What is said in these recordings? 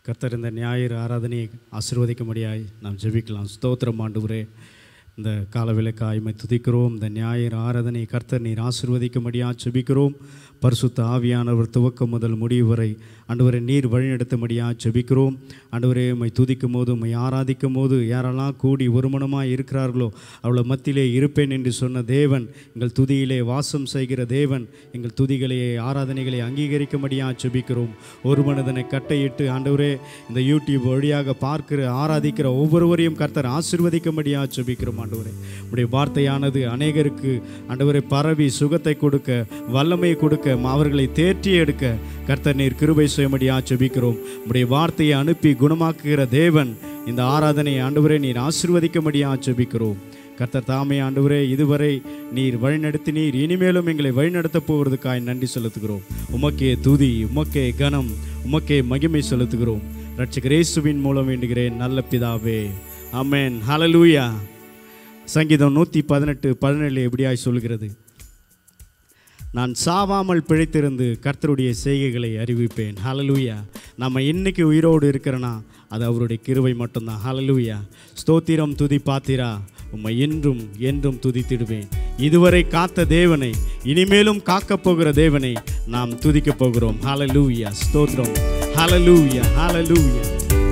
கர்த்தர் இந்த ஞாயிறு ஆராதனையை ஆசீர்வதிக்கும்படியாய் நாம் ஜெபிக்கலாம் ஸ்தோத்திரம் ஆண்டவரே இந்த காலவிளக்காய்மை துதிக்கிறோம் இந்த ஞாயிறு ஆராதனை கர்த்தர் நீர் ஆசீர்வதிக்கும்படியாக ஜெபிக்கிறோம் பரிசுத்த ஆவியானவர் துவக்கம் முதல் முடிவு வரை ஆண்டவரை நீர் வழிநடத்தும்படியாக ஜெபிக்கிறோம் ஆண்டவரே உம்மை துதிக்கும் போது உம்மை ஆராதிக்கும் போது யாரெல்லாம் கூடி ஒருமனமாக இருக்கிறார்களோ அவ்வளோ மத்தியிலே இருப்பேன் என்று சொன்ன தேவன் எங்கள் துதியிலே வாசம் செய்கிற தேவன் எங்கள் துதிகளை ஆராதனைகளை அங்கீகரிக்கும்படியாக ஜெபிக்கிறோம் ஒரு மனதனை கட்டையிட்டு ஆண்டவரே இந்த யூடியூப் வழியாக பார்க்கிற ஆராதிக்கிற ஒவ்வொருவரையும் கர்த்தர் ஆசிர்வதிக்கும்படியாக ஜெபிக்கிறோம் ஆண்டவரே உடைய வார்த்தையானது அநேகருக்கு ஆண்டவரை பரவி சுகத்தை கொடுக்க வல்லமையை கொடுக்க அவர்களை தேற்றி எடுக்க கர்த்தர் நீர் கிருபை செய்யும்படியாக ஜெபிக்கிறோம் உடைய வார்த்தையை அனுப்பி குணமாக்குகிற தேவன் இந்த ஆராதனை ஆண்டவரே நீர் ஆசிர்வதிக்கும்படியாக ஜெபிக்கிறோம் கர்த்தர் தாமே ஆண்டவரே இதுவரை நீர் வழிநடத்தினீர் இனிமேலும் எங்களை வழிநடத்தப் போகிறதுக்காய் நன்றி செலுத்துகிறோம் உமக்கே துதி உமக்கே கனம் உமக்கே மகிமை செலுத்துகிறோம் ரட்சகர் இயேசுவின் மூலம் வேண்டுகிறேன் நல்ல பிதாவே ஆமென் ஹalleluya சங்கீதம் நூற்றி பதினெட்டு பதினேழு எப்படியாய் சொல்கிறது நான் சாவாமல் பிழைத்திருந்து கர்த்தருடைய செய்கைகளை அறிவிப்பேன் ஹalleluya நம்ம இன்னைக்கு உயிரோடு இருக்கிறனா அது அவருடைய கிருவை மட்டும்தான் ஹalleluya ஸ்தோத்திரம் துதி பாத்திரா உம்மை என்றும் என்றும் துதித்திடுவேன் இதுவரை காத்த தேவனை இனிமேலும் காக்கப் போகிற தேவனை நாம் துதிக்கப் போகிறோம் ஹalleluya ஸ்தோத்திரம் ஹalleluya ஹalleluya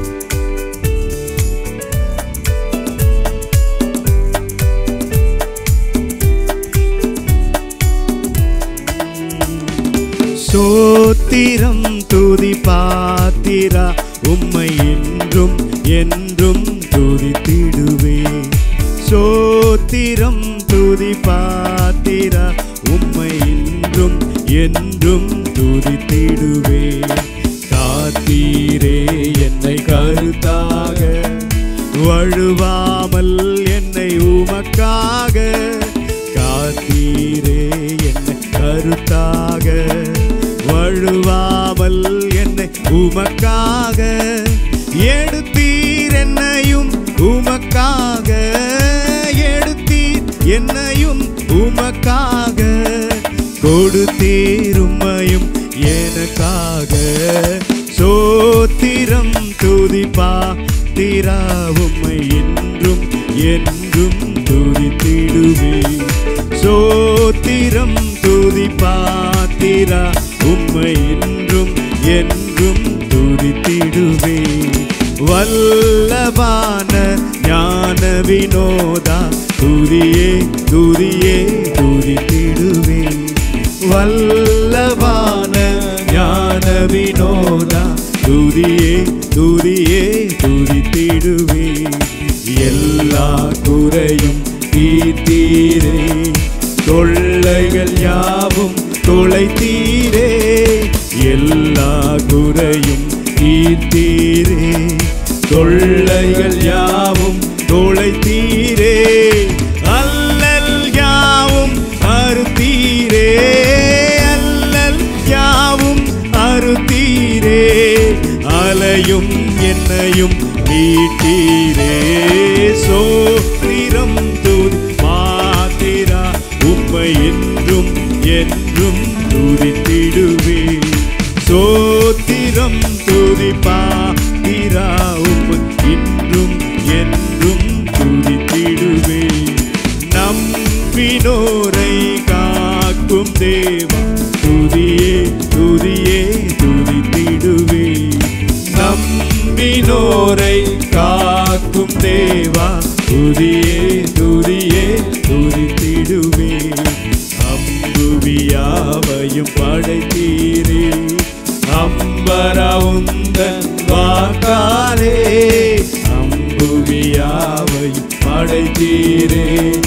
சோத்திரம் துதி பாத்திரா உம்மை என்றும் என்றும் துதித்திடுவே சோத்திரம் துதி பாத்திரா உம்மை என்றும் என்றும் துதித்திடுவே காத்தீரே என்னை கருத்தாக வழுவாமல் என்னை உமக்காக காத்தீரே என்னை கருத்தாக வழுவாமல் என்னை உமக்காக எடுத்தீர் என்னையும் உமக்காக எடுத்தீர் என்னையும் உமக்காக கொடுத்தீர் உம்மையும் எனக்காக சோத்திரம் துதிப்பா தீரா உம்மை என்றும் என்றும் துதித்திடுவே சோத்திரம் துதி பாத்திரா உம்மை என்றும் என்றும் துதித்திடுவே வல்லவான ஞான வினோதா துதியே துதியே துதித்திடுவே வல்லவான ஞான வினோதா துதியே துதியே துதித்திடுவே எல்லா குறையும் தீர்த்தீரே தொல்லைகள் யாவும் தொலைத்தீரே எல்லா குறையும் தீர்த்தீரே தொல்லைகள் யாவும் தொலைத்தீரே அல்லல் யாவும் அறுத்தீரே அல்லல் யாவும் அறுத்தீரே அலையும் என்னையும் மீட்டீரே சோத்திரம் தூதி பாத்திரா உம்மை என்றும் என்றும் துதித்திடுவே சோத்திரம் துதி பாத்திரா உம்மை இன்றும் என்றும் துதித்திடுவே நம்பினோரை காக்கும் தேவா துதியே துதியே துதித்திடுவே நம்பினோரை காக்கும் தேவா துதியே துதியே துதித்திடுவே அம்புவியாவையும் படைத்தீரே அம்பரவுந்தன் வாக்காரே அம்புவியாவையும் படைத்தீரே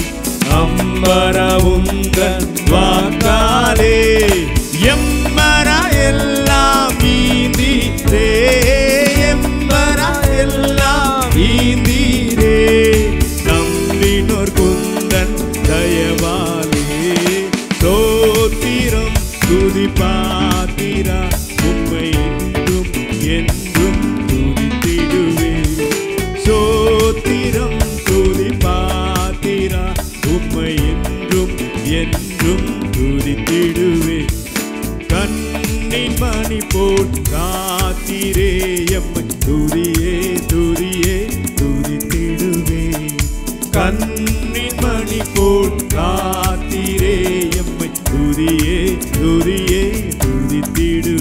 அம்பரவுந்தன் வாக்காரே எம்மரா எல்லாம் ஈந்தீரே எம்மரா எல்லாம் ஈந்தீரே நம்பினோர் குந்தன் தயவாலே சோத்திரம் துதி பாத்திரா உண்மை என்றும் என்றும் துதித்திடுவே சோத்திரம் துதி பாத்திரா உம்மை என்றும் என்றும் துதித்திடுவே கண்ணின் மணி போல் காத்திரே எம்மை துதியே துதியே துதித்திடுவே கண்ணின் மணி போல் காத்தீரே எம்மை துதியே துதியே துதித்திடு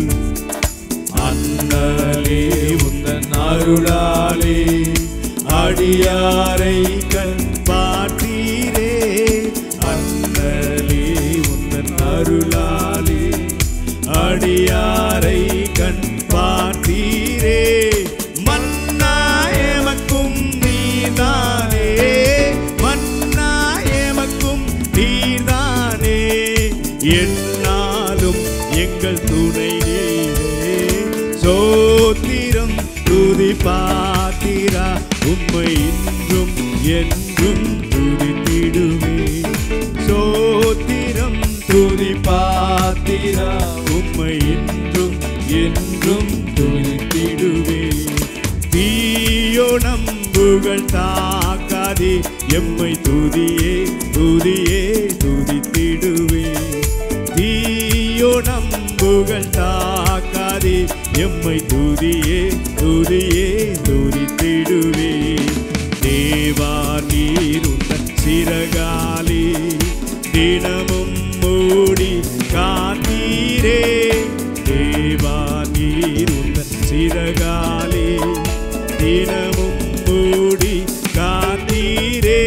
அண்ணலே உந்தன் அருளாலே அடியாரை கண் பார்த்தீரே அண்ணலே உந்தன் அருளாலே அடியாரை கண் பார்த்தீரே மன்னாயமக்கும் நீதானே மன்னாயமக்கும் நீதானே என்னாலும் எங்கள் துணை நீரே சோத்திரம் துதி பாத்திரா உம்மை இன்றும் என்றும் துதித்திடுவே சோத்திரம் துதி பாத்திரா உம்மை இன்றும் என்றும் துதித்திடுவே தீயோ நம்புகள் தாக்காதே எம்மை துதியே துதியே துதித்திடுவே தீயோ நம்புகள் தாக்காதே எம்மை துதியே துதியே துதித்திடுவே தேவா நீர் உந்தன் சிறகாலே தினமும் மூடி காத்தீரே தேவா நீர் உந்தன் சிறகாலே தினமும் மூடி காத்தீரே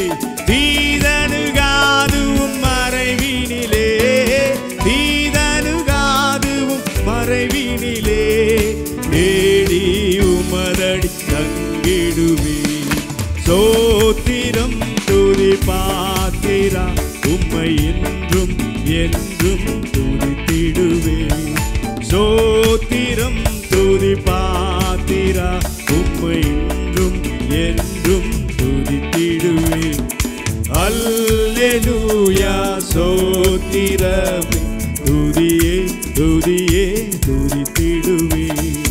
தீதனுகாதுவும் மறைவினிலே தீதனுகாதுவும் மறைவினிலே தேடி உமரடி தங்கிடுவே சோத்திரம் துதி பாத்திரா உம்மை என்றும் என்றும் துதித்திடுவே சோத்திரம் துதி பாத்திரா உம்மை என்றும் என்றும் துதித்திடுவே அல்லேலூயா சோத்திரமே துதியே துதியே துதித்திடுவே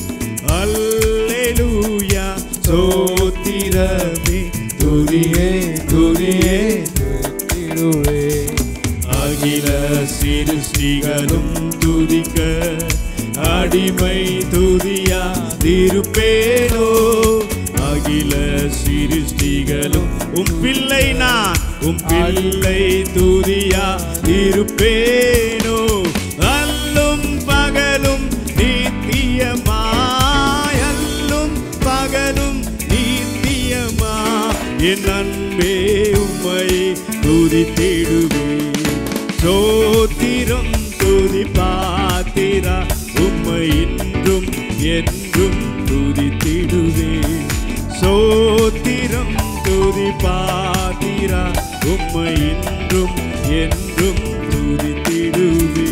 அல்லேலூயா சோத்திரமே துதியே துதியே துதித்திடுவே அகில சிருஷ்டிகளும் துதிக்க அடிமை துதியா திருப்பேனோ அகில சிருஷ்டிகளும் உம் பிள்ளை நான் உம் பிள்ளை துதியா இருப்பேனோ அல்லும் பகலும் நித்தியமாய் அல்லும் பகலும் நித்தியமா என் அன்பே உம்மை துதித்திடுவே சோத்திரம் துதி பாத்திரா உம்மை இன்றும் என்றும் துதித்திடுவே சோத்திரம் துதி பாத்திரா உம்மை இன்றும் என்றும் துதித்திடுவே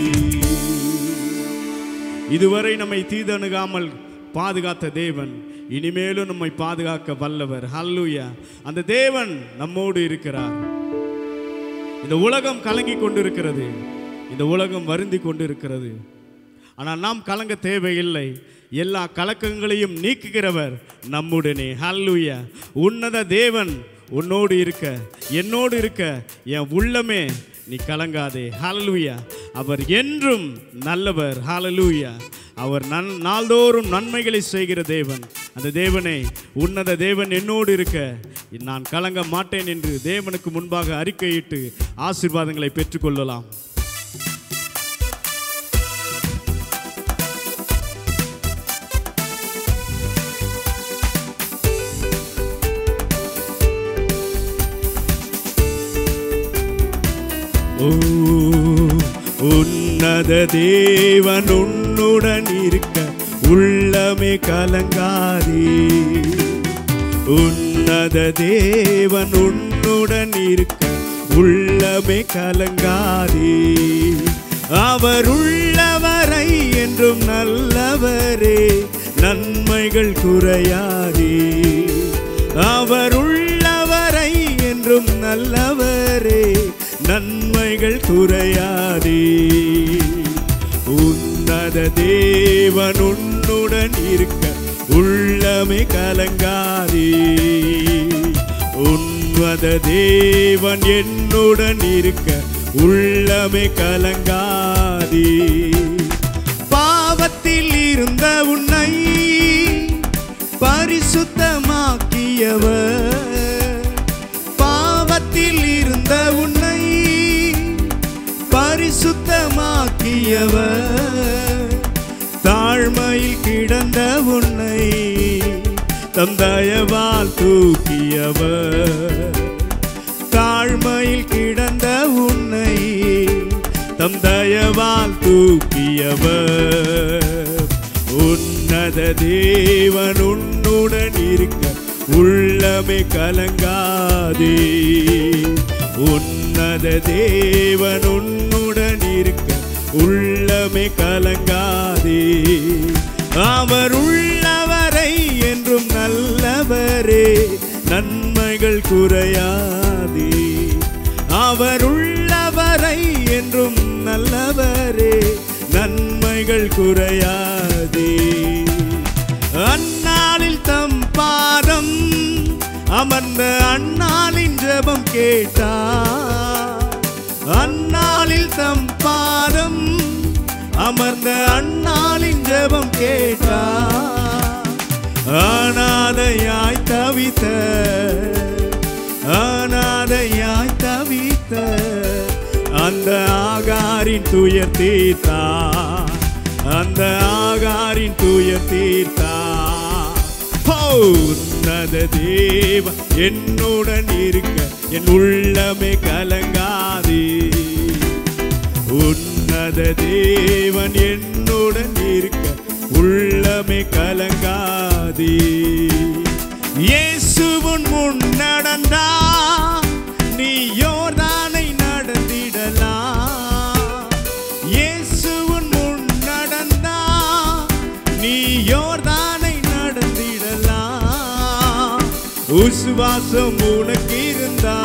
இதுவரை நம்மை தீதணுகாமல் பாதுகாத்த தேவன் இனிமேலும் நம்மை பாதுகாக்க வல்லவர் ஹல்லுயா அந்த தேவன் நம்மோடு இருக்கிறார் இந்த உலகம் கலங்கி கொண்டிருக்கிறது இந்த உலகம் வருந்தி கொண்டிருக்கிறது ஆனால் நாம் கலங்க தேவையில்லை எல்லா கலக்கங்களையும் நீக்குகிறவர் நம்முடனே ஹல்லுயா உன்னத தேவன் உன்னோடு இருக்க என்னோடு இருக்க என் உள்ளமே நீ கலங்காதே ஹalleluya அவர் என்றும் நல்லவர் ஹalleluya அவர் நன் நாள்தோறும் நன்மைகளை செய்கிற தேவன் அந்த தேவனை உன்னத தேவன் என்னோடு இருக்க நான் கலங்க மாட்டேன் என்று தேவனுக்கு முன்பாக அறிக்கையிட்டு ஆசீர்வாதங்களை பெற்றுக்கொள்ளலாம் ஓ உன்னத தேவன் உன்னுடன் இருக்க உள்ளமே கலங்காதே உன்னத தேவன் உன்னுடன் இருக்க உள்ளமே கலங்காதே அவர் உள்ளவரை என்றும் நல்லவரே நன்மைகள் குறையாதே அவர் உள்ளவரை என்றும் நல்லவரே நன்மைகள் குறையாதே உன்னத தேவன் உன்னுடன் இருக்க உள்ளமே கலங்காதே உன்னத தேவன் என்னுடன் இருக்க உள்ளமே கலங்காதே பாவத்தில் இருந்த உன்னை பரிசுத்தமாக்கியவர் பாவத்தில் இருந்த உன்னை பரிசுத்தமாக்கியவர் தாழ்மையில் கிடந்த உன்னை தம் தயவால் தூக்கியவர் தாழ்மையில் கிடந்த உன்னை தம் தயவால் தூக்கியவர் உன்னத தேவன் உன்னுடன் இருக்க உள்ளமே கலங்காதே உன்னத தேவன் உன்னுடன் இருக்க உள்ளமே கலங்காதே அவர் உள்ளவரை என்றும் நல்லவரே நன்மைகள் குறையாதே அவர் உள்ளவரை என்றும் நல்லவரே நன்மைகள் குறையாதே அந்நாளில் தம் பாதம் அமர்ந்த அந்நாளின் ஜெபம் கேட்டார் அந்நாளில் தம் பாதம் அமர்ந்த அந்நாளின் ஜெபம் கேட்டார் அனாதையாய் தவித்த அனாதையாய் தவித்த அந்த ஆகாரின் துயர் தீர்த்தார் அந்த ஆகாரின் துயர் தீர்த்தார் உன்னத தேவ என்னுடன் இருக்க என் உள்ளமே கலங்காதே உன்னத தேவன் என்னுடன் இருக்க உள்ளமே கலங்காதே இயேசுவின் முன் நடந்தா நீ யோர்தானை நடந்திடலாம் இயேசுவின் முன் நடந்தா நீ யோர்தானை நடந்திடலாம் விசுவாசம் உனக்கு இருந்தா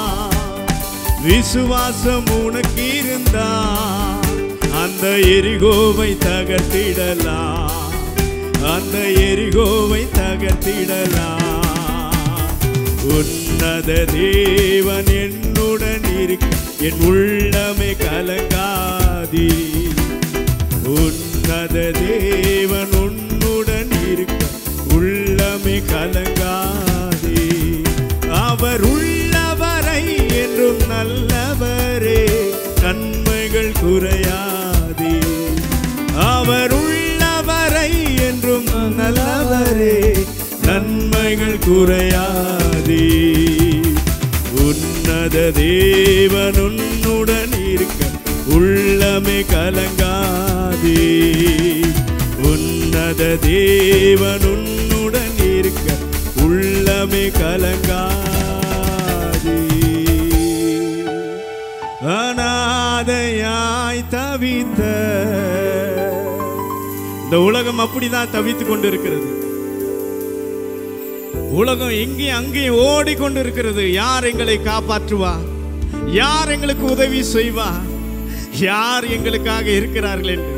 விசுவாசம் உனக்கு இருந்தா அந்த எரிகோவை தகர்த்திடலாம் அந்த எரிகோவை தகர்த்திடலாம் உன்னத தேவன் என்னுடன் இருக்க என் உள்ளமே கலங்காதே உன்னத தேவன் உன்னுடன் இருக்க உள்ளமே கலங்காதே அவர் உள்ளவரை என்றும் நல்லவரே நன்மைகள் குறையாதே அவர் உள்ளவரை என்றும் நல்லவரே நன்மைகள் குறையாதே உன்னத தேவன் உன்னுடன் இருக்க உள்ளமே கலங்காதே உன்னத தேவன் உன்னுடன் இருக்க உள்ளமே கலங்காதே அனாதையாய் தவித்த இந்த உலகம் அப்படிதான் தவித்துக் கொண்டிருக்கிறது உலகம் எங்கேயும் அங்கேயும் ஓடிக்கொண்டு இருக்கிறது யார் எங்களை காப்பாற்றுவா யார் எங்களுக்கு உதவி செய்வா யார் எங்களுக்காக இருக்கிறார்கள் என்று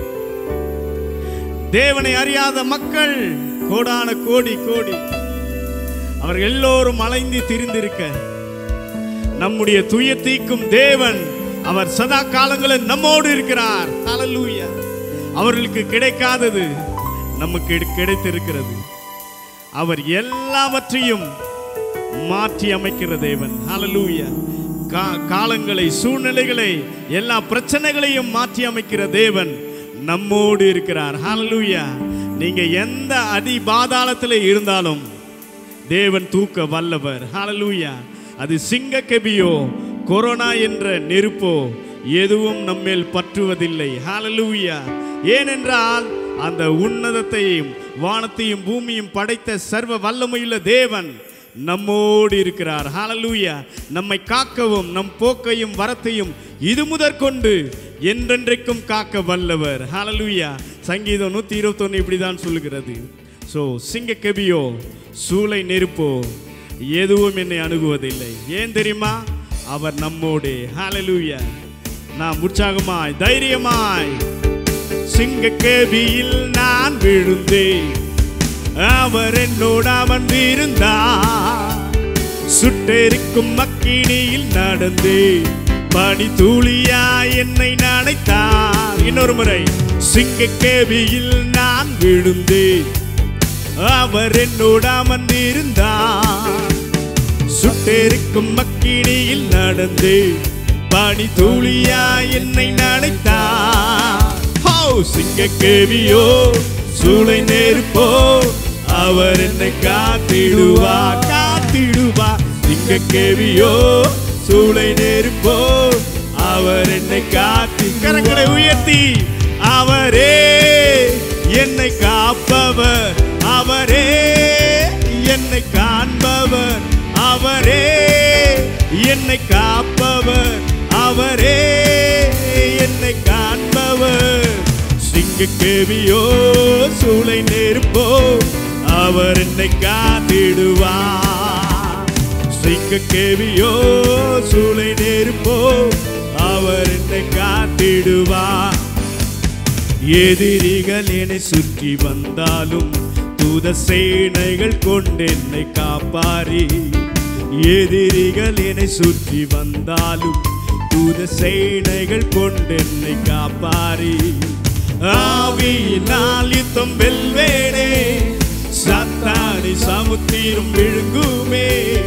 தேவனை அறியாத மக்கள் கோடான கோடி கோடி அவர்கள் எல்லோரும் அலைந்து திரிந்திருக்க நம்முடைய துயர் தீக்கும் தேவன் அவர் சதா காலங்களில் நம்மோடு இருக்கிறார் ஹalleluya அவர்களுக்கு கிடைக்காதது நமக்கு கிடைத்திருக்கிறது அவர் எல்லாவற்றையும் மாற்றி அமைக்கிற தேவன் ஹalleluya கா- காலங்களை சூழ்நிலைகளை எல்லா பிரச்சனைகளையும் மாற்றி அமைக்கிற தேவன் நம்மோடு இருக்கிறார் ஹalleluya நீங்க எந்த அடி பாதாளத்தில் இருந்தாலும் தேவன் தூக்க வல்லவர் ஹalleluya அது சிங்க கெபியோ கொரோனா என்ற நெருப்போ எதுவும் நம்மேல் பற்றுவதில்லை ஹalleluya ஏனென்றால் அந்த உன்னதத்தையும் வானத்தையும் பூமியும் படைத்த சர்வ வல்லமையுள்ள தேவன் நம்மோடு இருக்கிறார் ஹalleluya நம்மை காக்கவும் நம் போக்கையும் வரத்தையும் இது முதற்கொண்டு என்றென்றைக்கும் காக்க வல்லவர் ஹalleluya சங்கீதம் நூற்றி இருபத்தொன்று இப்படி தான் சொல்லுகிறது ஸோ சிங்க கெபியோ சூளை நெருப்போ எதுவும் என்னை அணுகுவதில்லை ஏன் தெரியுமா அவர் நம்மோடே ஹalleluya நாம் உற்சாகமாய் தைரியமாய் சிங்க கேபியில் நான் விழுந்தேன் அவர் என்னோடு அமர்ந்திருந்தார் சுட்டெரிக்கும் மக்கினியில் நடந்தேன் பனி தூளியா என்னை நனைத்தார் இன்னொரு முறை சிங்க கேபியில் நான் விழுந்தேன் அவர் என்னோடு அமர்ந்திருந்தார் சுட்டெருக்கும் மக்கினியில் நடந்து பனி தூளியா என்னை நனைத்தார் ஹோ சிங்க கேவியோ சூளை நெருப்போ அவர் என்னை காத்திடுவா காத்திடுவா சிங்க கேவியோ சூளை நெருப்போ அவர் என்னை காத்தி கரங்களை உயர்த்தி அவரே என்னை காப்பவர் அவரே என்னை காண்பவர் அவரே என்னை காப்பவர் அவரே என்னை காண்பவர் சிங்க கேவியோ சூளை நெருப்போ அவர் என்னை காத்திடுவார் சிங்க கேவியோ சூளை நெருப்போ அவர் என்னை காத்திடுவார் எதிரிகள் என்னை சுற்றி வந்தாலும் தூத சேனைகள் கொண்டு என்னை காப்பாரி எதிரிகள் என்னை சுற்றி வந்தாலும் தூத சேனைகள் கொண்டு என்னை காப்பாரி ஆவியினால் யுத்தம் வெல்வேனே சத்தானி சமுத்திரம் விழுங்குமே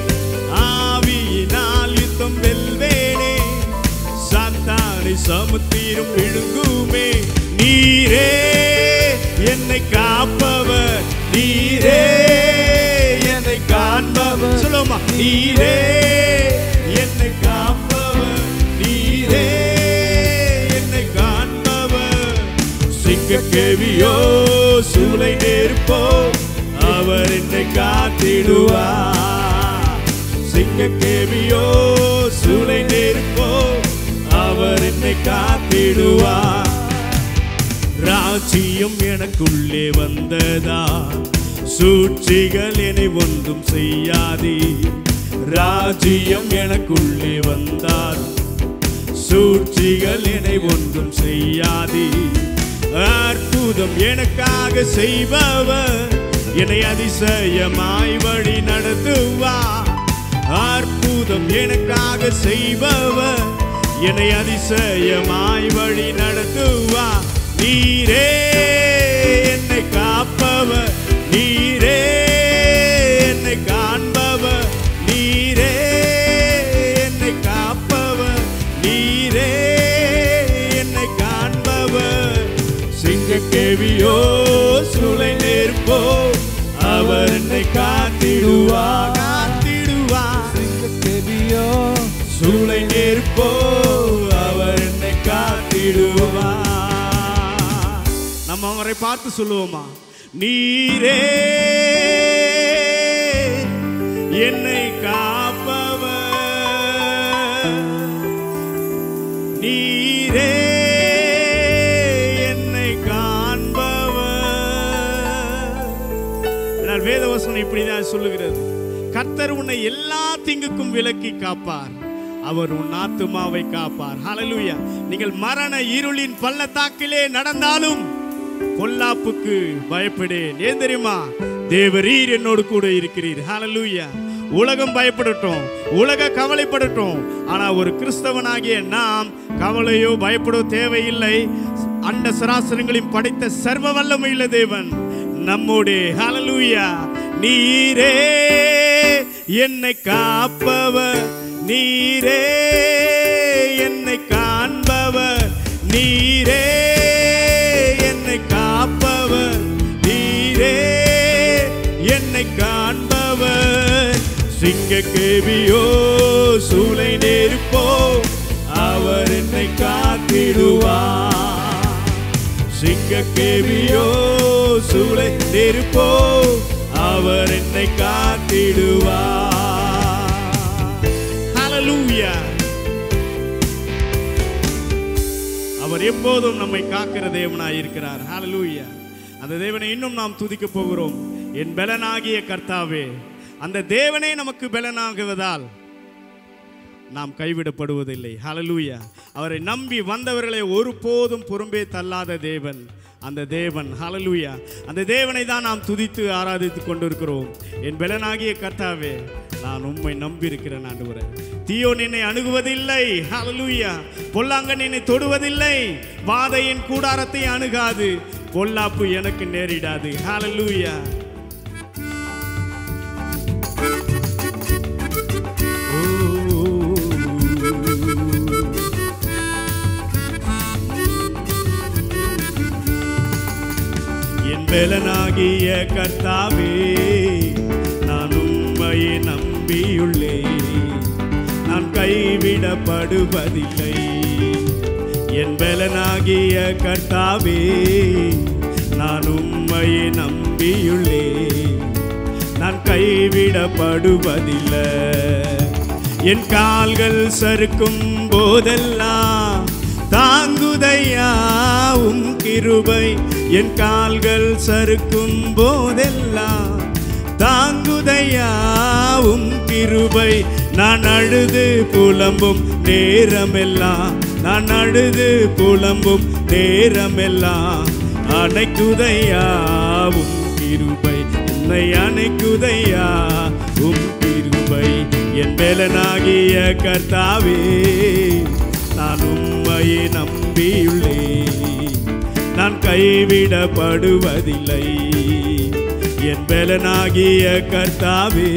ஆவியினால் யுத்தம் வெல்வேனே சாத்தானை சமுத்திரம் விழுங்குமே நீரே என்னை காப்பவர் நீரே என்னை காண்பவர் சொல்லுமா நீரே என்னை காப்பவர் நீரே என்னை காண்பவர் சிங்க கேவியோ சூளை நெருப்போ அவர் என்னை காத்திடுவார் சிங்க கேவியோ சூளை நெருப்போ அவர் என்னை காத்திடுவார் ராஜ்யம் எனக்குள்ளே வந்ததா சூழ்ச்சிகள் என்னை ஒன்றும் செய்யாதே ராஜ்யம் எனக்குள்ளே வந்தார் சூழ்ச்சிகள் என்னை ஒன்றும் செய்யாதே அற்புதம் எனக்காக செய்பவர் என்னை அதிசயமாய் வழி நடத்துவார் அற்புதம் எனக்காக செய்பவர் என்னை அதிசயமாய் வழி நடத்துவார் நீரே என்னை காப்பவர் நீரே என்னை காண்பவர் நீரே என்னை காப்பவர் நீரே என்னை காண்பவர் சிங்க கேவியோ சுளை நெருப்போ அவர் என்னை காத்திடுவார் காத்திடுவார் கெபியோ சூளை நெருப்போ அவர் என்னை காத்திடுவார் நம்ம அவரை பார்த்து சொல்லுவோமா நீரே என்னை காப்பவர் நீரே என்னை காண்பவர் ஆனால் வேதவசனம் இப்படிதான் சொல்லுகிறது கர்த்தர் உன்னை எல்லா தீங்குக்கும் விலக்கி காப்பார் அவர் உன் ஆத்துமாவை காப்பார் ஹalleluya நீங்கள் மரண இருளின் பள்ளத்தாக்கிலே நடந்தாலும் பொல்லாப்புக்கு பயப்படேன் ஏன் தெரியுமா தேவரீர் என்னோடு கூட இருக்கிறீர் ஹalleluya உலகம் பயப்படட்டும் உலக கவலைப்படட்டும் ஆனா ஒரு கிறிஸ்தவனாகிய நாம் கவலையோ பயப்படோ தேவையில்லை அண்ட சராசரங்களையும் படைத்த சர்வ வல்லமையுள்ள தேவன் நம்மோடே ஹalleluya நீரே என்னை காப்பவர் நீரே என்னை காண்பவர் நீரே என்னை காப்பவர் நீரே என்னை காண்பவர் சிங்க கேவியோ சூளை நெருப்போ அவர் என்னை காத்திடுவார் சிங்க கேவியோ சூளை நெருப்போ அவர் என்னை காத்திடுவார் Hallelujah. அவர் எப்போதும் நம்மை காக்கிற தேவனாய் இருக்கிறார் ஹalleluya அந்த தேவனை இன்னும் நாம் துதிக்க போகிறோம் என் பலனாகிய கர்த்தாவே அந்த தேவனே நமக்கு பலனாகுவதால் நாம் கைவிடப்படுவதில்லை ஹalleluya அவரை நம்பி வந்தவர்களை ஒருபோதும் புறம்பே தள்ளாத தேவன் அந்த தேவன் ஹalleluya அந்த தேவனை தான் நாம் துதித்து ஆராதித்து கொண்டிருக்கிறோம் என் பலனாகிய கர்த்தாவே நான் உம்மை நம்பி இருக்கிறேன் ஆண்டவரே தீயோன் என்னை அணுகுவதில்லை ஹalleluya பொல்லாங்கன் என்னை தொடுவதில்லை வாதையின் கூடாரத்தை அணுகாது பொல்லாப்பு எனக்கு நேரிடாது ஹalleluya பலனாகிய கர்த்தாவே நான் உம்மையை நம்பியுள்ளேன் நான் கைவிடப்படுவதில்லை என் பலனாகிய கர்த்தாவே நான் உம்மையை நம்பியுள்ளேன் நான் கைவிடப்படுவதில்லை என் கால்கள் சறுக்கும் போதெல்லாம் தாங்குதையா உம் கிருபை என் கால்கள் சறுக்கும் போதெல்லாம் தாங்குதையா உம் கிருபை நான் அழுது புலம்பும் நேரமெல்லாம் நான் அழுது புலம்பும் நேரமெல்லாம் அணைக்குதையா உம் கிருபை என்னை அணைக்குதையா உம் கிருபை என் பலனாகிய கர்த்தாவே நான் உம்மையை நம்பியுள்ளேன் நான் கைவிடப்படுவதில்லை என் பலனாகிய கர்த்தாவே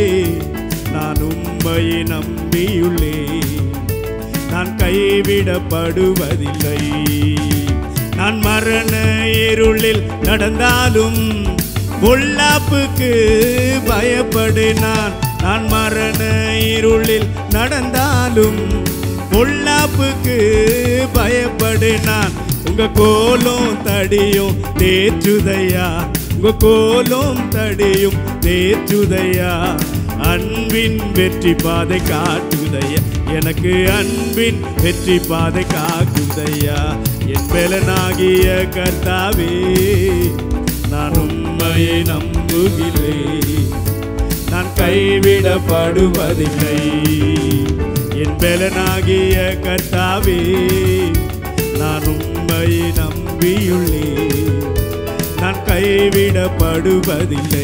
நான் உம்மையை நம்பியுள்ளேன் நான் கைவிடப்படுவதில்லை நான் மரண இருளில் நடந்தாலும் பொல்லாப்புக்கு பயப்படினான் நான் மரண இருளில் நடந்தாலும் பொல்லாப்புக்கு பயப்படினான் உங்க கோலும் தடியும் தேற்றுதையா உங்க கோலும் தடியும் தேற்றுதையா அன்பின் வெற்றி பாதை காட்டுதையா எனக்கு அன்பின் வெற்றி பாதை காக்குதையா என் பலனாகிய கர்த்தாவே நான் உண்மையை நம்புகிறேன் நான் கைவிடப்படுவதில்லை என் பலனாகிய கர்த்தாவே நான் உண்மையை நம்பியுள்ளேன் நான் கைவிடப்படுவதில்லை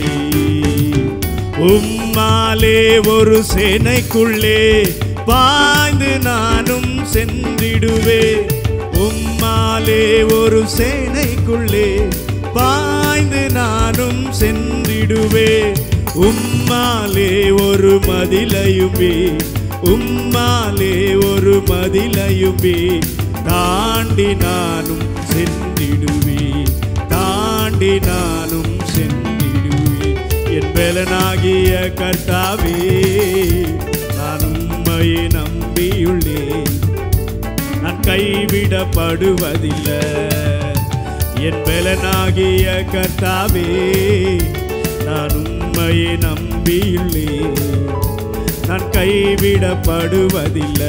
உம்மாலே ஒரு சேனைக்குள்ளே பாய்ந்து நானும் சென்றிடுவேன் உம்மாலே ஒரு சேனைக்குள்ளே பாய்ந்து நானும் சென்றிடுவேன் உம்மாலே ஒரு மதிலையுமே உம்மாலே ஒரு மதிலையுமே தாண்டி நானும் சென்றிடுவேன் தாண்டி நானும் சென்றிடுவேன் என் பலனாகிய கர்த்தாவே நான் உம்மையை நம்பியுள்ளேன் நான் கைவிடப்படுவதில்லை என் பலனாகிய கர்த்தாவே நான் உம்மையை நம்பியுள்ளேன் நான் கைவிடப்படுவதில்லை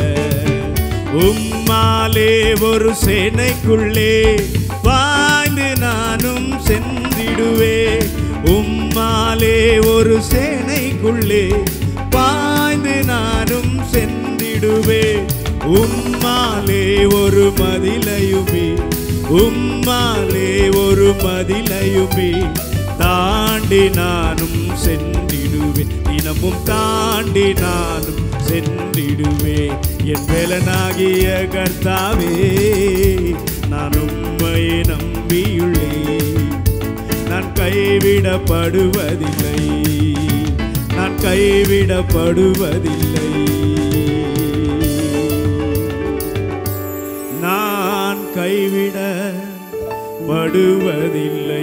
உம்மாலே ஒரு சேனைக்குள்ளே பாய்ந்து நானும் சென்றிடுவேன் உம்மாலே ஒரு சேனைக்குள்ளே பாய்ந்து நானும் சென்றிடுவேன் உம்மாலே ஒரு மதிலையுமே உம்மாலே ஒரு மதிலையுமே தாண்டி நானும் சென்றிடுவேன் தினமும் தாண்டி நானும் சென்றிடுவேன் என் வேலனாகிய கர்த்தாவே நான் உம்மையை நம்பியுள்ளேன் நான் கைவிடப்படுவதில்லை நான் கைவிடப்படுவதில்லை நான் கைவிடப்படுவதில்லை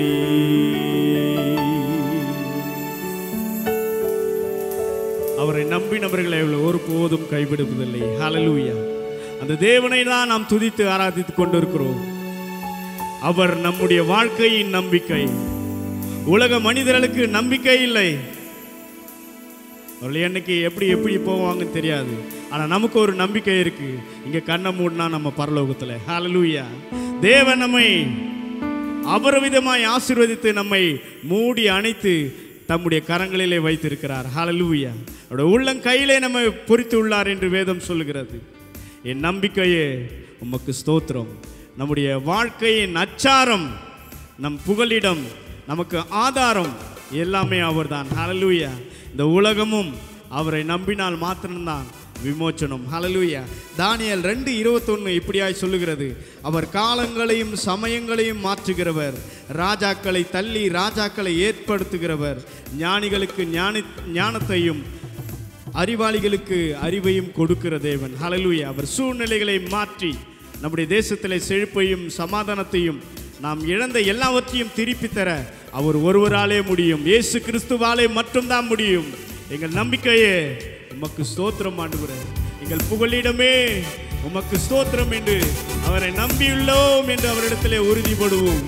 அவரை நம்பினவர்களை ஒருபோதும் கைவிடுவதில்லை ஹalleluya அந்த தேவனை தான் நாம் துதித்து ஆராதித்துக் கொண்டிருக்கிறோம் அவர் நம்முடைய வாழ்க்கையின் நம்பிக்கை உலக மனிதர்களுக்கு நம்பிக்கை இல்லை அவர்கள் என்னைக்கு எப்படி எப்படி போவாங்கன்னு தெரியாது ஆனால் நமக்கு ஒரு நம்பிக்கை இருக்கு இங்கே கண்ணை மூடினா நம்ம பரலோகத்தில் ஹalleluya தேவன் நம்மை அபரவிதமாய் ஆசீர்வதித்து நம்மை மூடி அணைத்து தம்முடைய கரங்களிலே வைத்திருக்கிறார் ஹalleluya அவருடைய உள்ளங்கையிலே நம்மை பொறித்து உள்ளார் என்று வேதம் சொல்லுகிறது என் நம்பிக்கையே உமக்கு ஸ்தோத்திரம் நம்முடைய வாழ்க்கையின் அச்சாரம் நம் புகலிடம் நமக்கு ஆதாரம் எல்லாமே அவர்தான் ஹalleluya இந்த உலகமும் அவரை நம்பினால் மாத்திரம்தான் விமோச்சனம் ஹalleluya தானியல் ரெண்டு இருபத்தொன்று இப்படியாய் சொல்லுகிறது அவர் காலங்களையும் சமயங்களையும் மாற்றுகிறவர் ராஜாக்களை தள்ளி ராஜாக்களை ஏற்படுத்துகிறவர் ஞானிகளுக்கு ஞானி ஞானத்தையும் அறிவாளிகளுக்கு அறிவையும் கொடுக்கிற தேவன் ஹalleluya அவர் சூழ்நிலைகளை மாற்றி நம்முடைய தேசத்திலே செழிப்பையும் சமாதானத்தையும் நாம் இழந்த எல்லாவற்றையும் திருப்பி தர அவர் ஒருவராலே முடியும் இயேசு கிறிஸ்துவாலே மட்டும்தான் முடியும் எங்கள் நம்பிக்கையே உமக்கு ஸ்தோத்திரம் ஆண்டுகிறேன் எங்கள் புகழிடமே உமக்கு ஸ்தோத்திரம் என்று அவரை நம்பியுள்ளோம் என்று அவரிடத்திலே உறுதிப்படுவோம்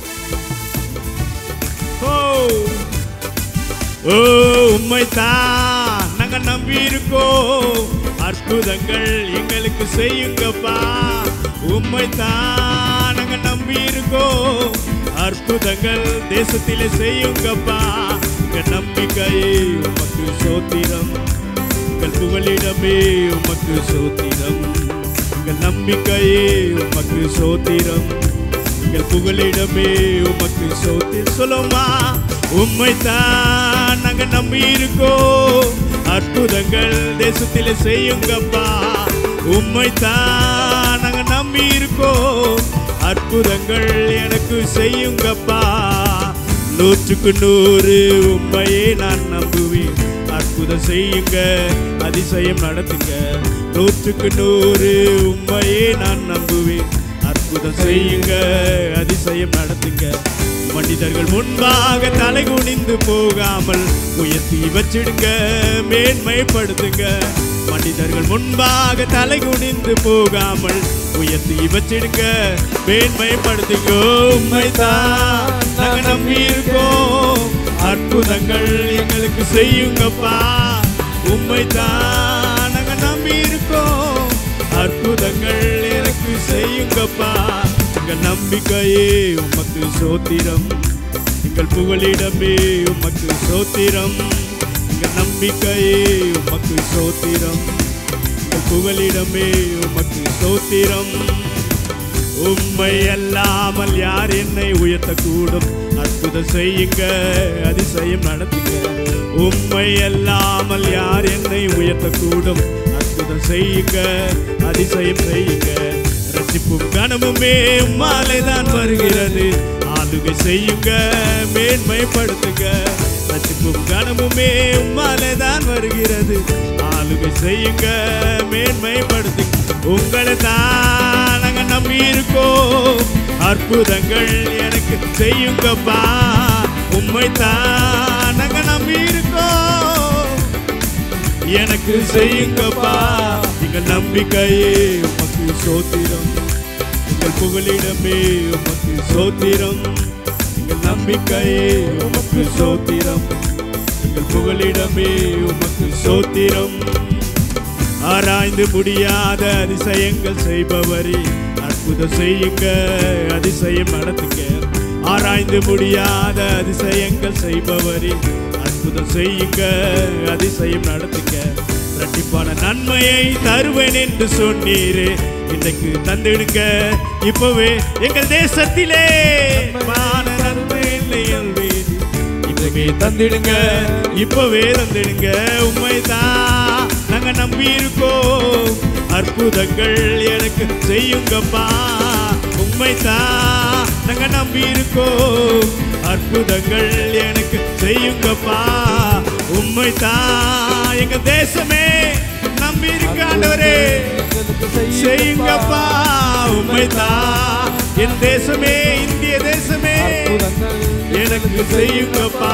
ஓ ஓ உம்மைத்தான் நாங்க நம்பி இருக்கோம் அற்புதங்கள் எங்களுக்கு செய்யுங்கப்பா உம்மைத்தான் நாங்க நம்பி இருக்கோம் அற்புதங்கள் தேசத்திலே செய்யுங்கப்பா எங்க நம்பிக்கையே உமக்கு சோத்திரம் எங்கள் புகழிடமே உமக்கு சோத்திரம் எங்கள் நம்பிக்கையே உமக்கு சோத்திரம் எங்கள் புகழிடமே உமக்கு சோத்திரம் சொல்லுமா உம்மைத்தான் நாங்க நம்பி இருக்கோம் அற்புதங்கள் தேசத்திலே செய்யுங்கப்பா உம்மைத்தான் நாங்க நம்பி இருக்கோம் அற்புதங்கள் எனக்கு செய்யுங்கப்பா நூற்றுக்கு நூறு உண்மையே நான் நம்புவேன் அற்புதம் செய்யுங்க அதிசயம் நடத்துங்க நூற்றுக்கு நூறு உண்மையே நான் நம்புவேன் அற்புதம் செய்யுங்க அதிசயம் நடத்துங்க மனிதர்கள் முன்பாக தலை குனிந்து போகாமல் உயர்த்தி வச்சிடுங்க மேன்மைப்படுத்துங்க மனிதர்கள் முன்பாக தலை குனிந்து போகாமல் உயர்த்தி வச்சிடுங்க மேன்மைப்படுத்துங்க உண்மைதான் நாங்க நம்பி இருக்கோம் அற்புதங்கள் எங்களுக்கு செய்யுங்கப்பா உண்மைதான் நாங்க நம்பி இருக்கோம் அற்புதங்கள் எனக்கு செய்யுங்கப்பா எங்கள் நம்பிக்கையே உமக்கு சோத்திரம் எங்கள் புகழிடமே உமக்கு சோத்திரம் எங்கள் நம்பிக்கையே உமக்கு சோத்திரம் எங்கள் புகழிடமே உமக்கு சோத்திரம் உம்மை அல்லாமல் யார் என்னை உயர்த்தக்கூடும் அற்புதம் செய்யுங்க அதிசயம் நடத்துங்க உம்மை அல்லாமல் யார் என்னை உயர்த்தக்கூடும் அற்புதம் செய்யுங்க அதிசயம் செய்யுங்க ரசிப்பும் கனமுமே உம்மாலே தான் வருகிறது ஆளுகை செய்யுங்க மேன்மைப்படுத்துங்க ரசிப்பும் கனமுமே உம்மாலே தான் வருகிறது ஆளுகை செய்யுங்க மேன்மைப்படுத்துங்க உங்களை தான் நாங்க நம்பி இருக்கோம் அற்புதங்கள் எனக்கு செய்யுங்கப்பா உம்மை தான் நாங்க நம்பி இருக்கோம் எனக்கு செய்யுங்கப்பா எங்கள் நம்பிக்கையே உமக்கு சோத்திரம் எங்கள் புகழிடமே உமக்கு சோத்திரம் எங்கள் நம்பிக்கையே உமக்கு சோத்திரம் எங்கள் புகழிடமே உமக்கு சோத்திரம் ஆராய்ந்து முடியாத அதிசயங்கள் செய்பவரே அற்புதம் செய்யுங்க அதிசயம் நடத்துங்க ஆராய்ந்து முடியாத அதிசயங்கள் செய்பவரே அற்புதம் செய்யுங்க அதிசயம் நடத்துங்க இரட்டிப்பான நன்மையை தருவேன் என்று சொன்னீரே இன்றைக்கு தந்திடுங்க இப்பவே எங்கள் தேசத்திலே வான நன்மை இல்லை என்பேன் இப்பவே தந்திடுங்க இப்பவே தந்திடுங்க உண்மைதான் நாங்க நம்பி இருக்கோம் அற்புதங்கள் எனக்கு செய்யுங்கப்பா உண்மைதான் நாங்க நம்பி இருக்கோம் அற்புதங்கள் எனக்கு செய்யுங்கப்பா உண்மைதான் எங்க தேசமே நம்பி இருக்க ஆண்டவரே செய்யுங்கப்பா உண்மைதான் என் தேசமே இந்திய தேசமே எனக்கு செய்யுங்கப்பா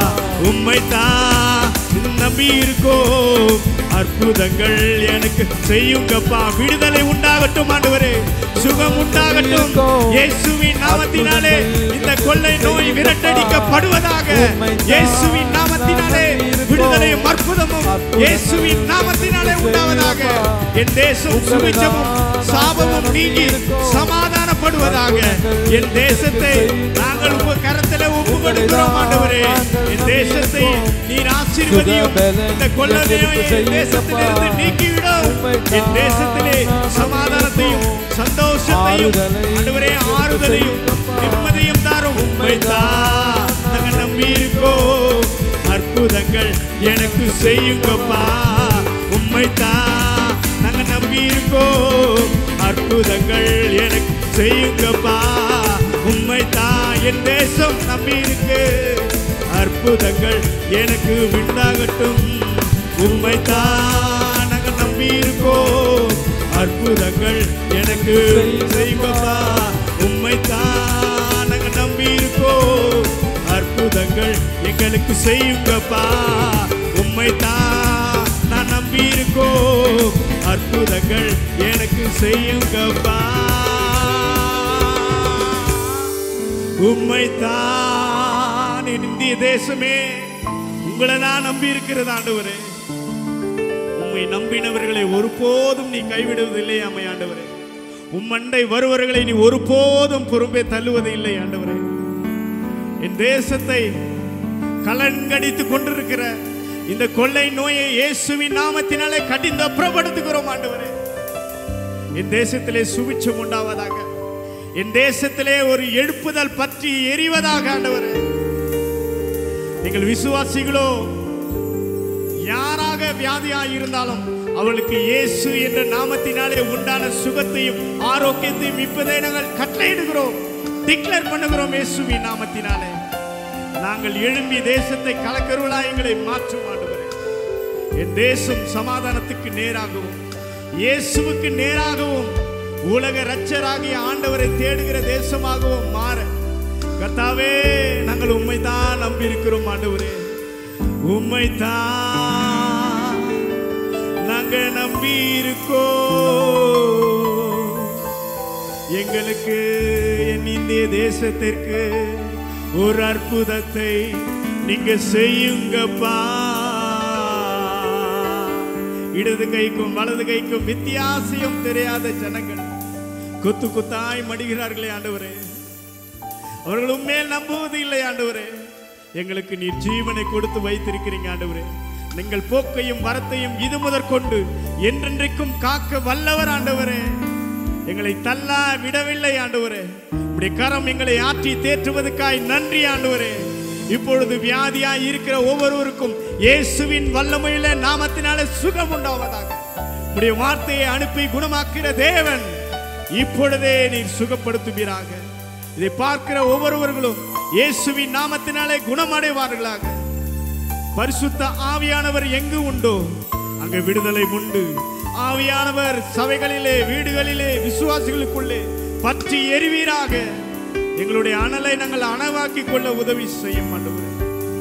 உண்மைதான் நம்பி இருக்கோம் அற்புதங்கள் எனக்கு செய்யுங்கப்பா விடுதலை உண்டாகட்டும் ஆண்டவரே சுகம் உண்டாகட்டும் இயேசுவின் நாமத்தினாலே இந்த கொள்ளை நோய் விரட்டடிக்கப்படுவதாக இயேசுவின் நாமத்தினாலே விடுதலையும் அற்புதமும் இயேசுவின் நாமத்தினாலே உண்டாவதாக என் தேசம் சுபிச்சமும் சாபமும் நீங்கி சமாதானப்படுவதாக என் தேசத்தை நாங்கள் உங்க கரத்திலே ஒப்பு கொடுக்கிறோம் ஆண்டவரே என் தேசத்தை நீர் ஆசீர்வதியும் இந்த கொள்ளதையும் என் தேசத்திலிருந்து நீக்கிவிடும் என் தேசத்திலே சமாதானத்தையும் சந்தோஷத்தையும் ஆண்டவரே ஆறுதலையும் நிம்மதியும் தாரும் உண்மைதான் நாங்கள் நம்பி இருக்கோம் அற்புதங்கள் எனக்கு செய்யுங்கப்பா உண்மைதான் நாங்க நம்பி இருக்கோம் அற்புதங்கள் எனக்கு செய்யுங்கப்பா உண்மைதான் என் தேசம் நம்பி இருக்கு அற்புதங்கள் எனக்கு விண்டாகட்டும் உண்மைதான் நாங்க நம்பி இருக்கோம் அற்புதங்கள் எனக்கு செய்யுங்கப்பா உண்மைத்தான் இருக்கோ அற்புதங்கள் எங்களுக்கு செய்யுங்கப்பா உம்மை தான் நான் நம்பி இருக்கோ அற்புதங்கள் எனக்கு செய்யுங்கப்பா உம்மை தான் இந்திய தேசமே உங்களை நான் நம்பி இருக்கிறது ஆண்டவரே உம்மை நம்பினவர்களை ஒருபோதும் நீ கைவிடுவதில்லை அம்மை ஆண்டவரே உம்மண்டை வருவர்களை நீ ஒருபோதும் பொறுப்பே தள்ளுவது இல்லை ஆண்டவரே என் தேசத்தை கலங்கடித்துக் கொண்டிருக்கிற இந்த கொள்ளை நோயை இயேசுவின் நாமத்தினாலே கடிந்து அப்புறப்படுத்துகிறோம் ஆண்டவரே என் தேசத்திலே சுபிட்சம் உண்டாவதாக என் தேசத்திலே ஒரு எழுப்புதல் பற்றி எரிவதாக ஆண்டவரே எங்கள் விசுவாசிகளோ யாராக வியாதியாய் இருந்தாலும் அவளுக்கு இயேசு என்ற நாமத்தினாலே உண்டான சுகத்தையும் ஆரோக்கியத்தையும் இப்பதே நாங்கள் கட்டளையிடுகிறோம் டிக்ளேர் பண்ணுகிறோம் இயேசுவின் நாமத்தினாலே நாங்கள் எழும்பி தேசத்தை கலக்கருளா எங்களை மாற்றும் ஆண்டவரே என் தேசம் சமாதானத்துக்கு நேராகவும் இயேசுவுக்கு நேராகவும் உலக இரட்சராகிய ஆண்டவரை தேடுகிற தேசமாகவும் மாற கர்த்தாவே நாங்கள் உண்மைதான் நம்பி இருக்கிறோம் ஆண்டவரே உண்மைதான் நாங்க நம்பி இருக்கோம் எங்களுக்கு என் இந்திய தேசத்திற்கு ஒரு அற்புதத்தை நீங்க செய்யுங்கப்பா இடது கைக்கும் வலது கைக்கும் வித்தியாசம் தெரியாத ஜனங்கள் குத்து குத்தாய் மடிகிறார்களே ஆண்டவரே அவர்கள் உண்மையில் நம்புவது இல்லை ஆண்டவரே எங்களுக்கு நீர் ஜீவனை கொடுத்து வைத்திருக்கிறீங்க ஆண்டவரே நீங்கள் போக்கையும் வரத்தையும் இது முதற்கொண்டு என்றென்றைக்கும் காக்க வல்லவர் ஆண்டவரே எங்களை தள்ளா விடவில்லை ஆண்டவரே உடைய கரம் எங்களை ஆற்றி தேற்றுவதற்காய் நன்றி ஆண்டவரே இப்பொழுது வியாதியாய் இருக்கிற ஒவ்வொருவருக்கும் இயேசுவின் வல்லமையில நாமத்தினாலே சுகம் உண்டாவதாக உடைய வார்த்தையை அனுப்பி குணமாக்குற தேவன் இப்பொழுதே நீர் சுகப்படுத்துவீராக இதை பார்க்கிற ஒவ்வொருவர்களும் இயேசுவின் நாமத்தினாலே குணமடைவார்களாக பரிசுத்த ஆவியானவர் எங்கு உண்டோ அங்கு விடுதலை உண்டு ஆவியானவர் சபைகளிலே வீடுகளிலே விசுவாசிகளுக்குள்ளே பற்றி எரிவீராக எங்களுடைய அனலை நாங்கள் அனவாக்கி கொள்ள உதவி செய்யும் ஆண்டவரே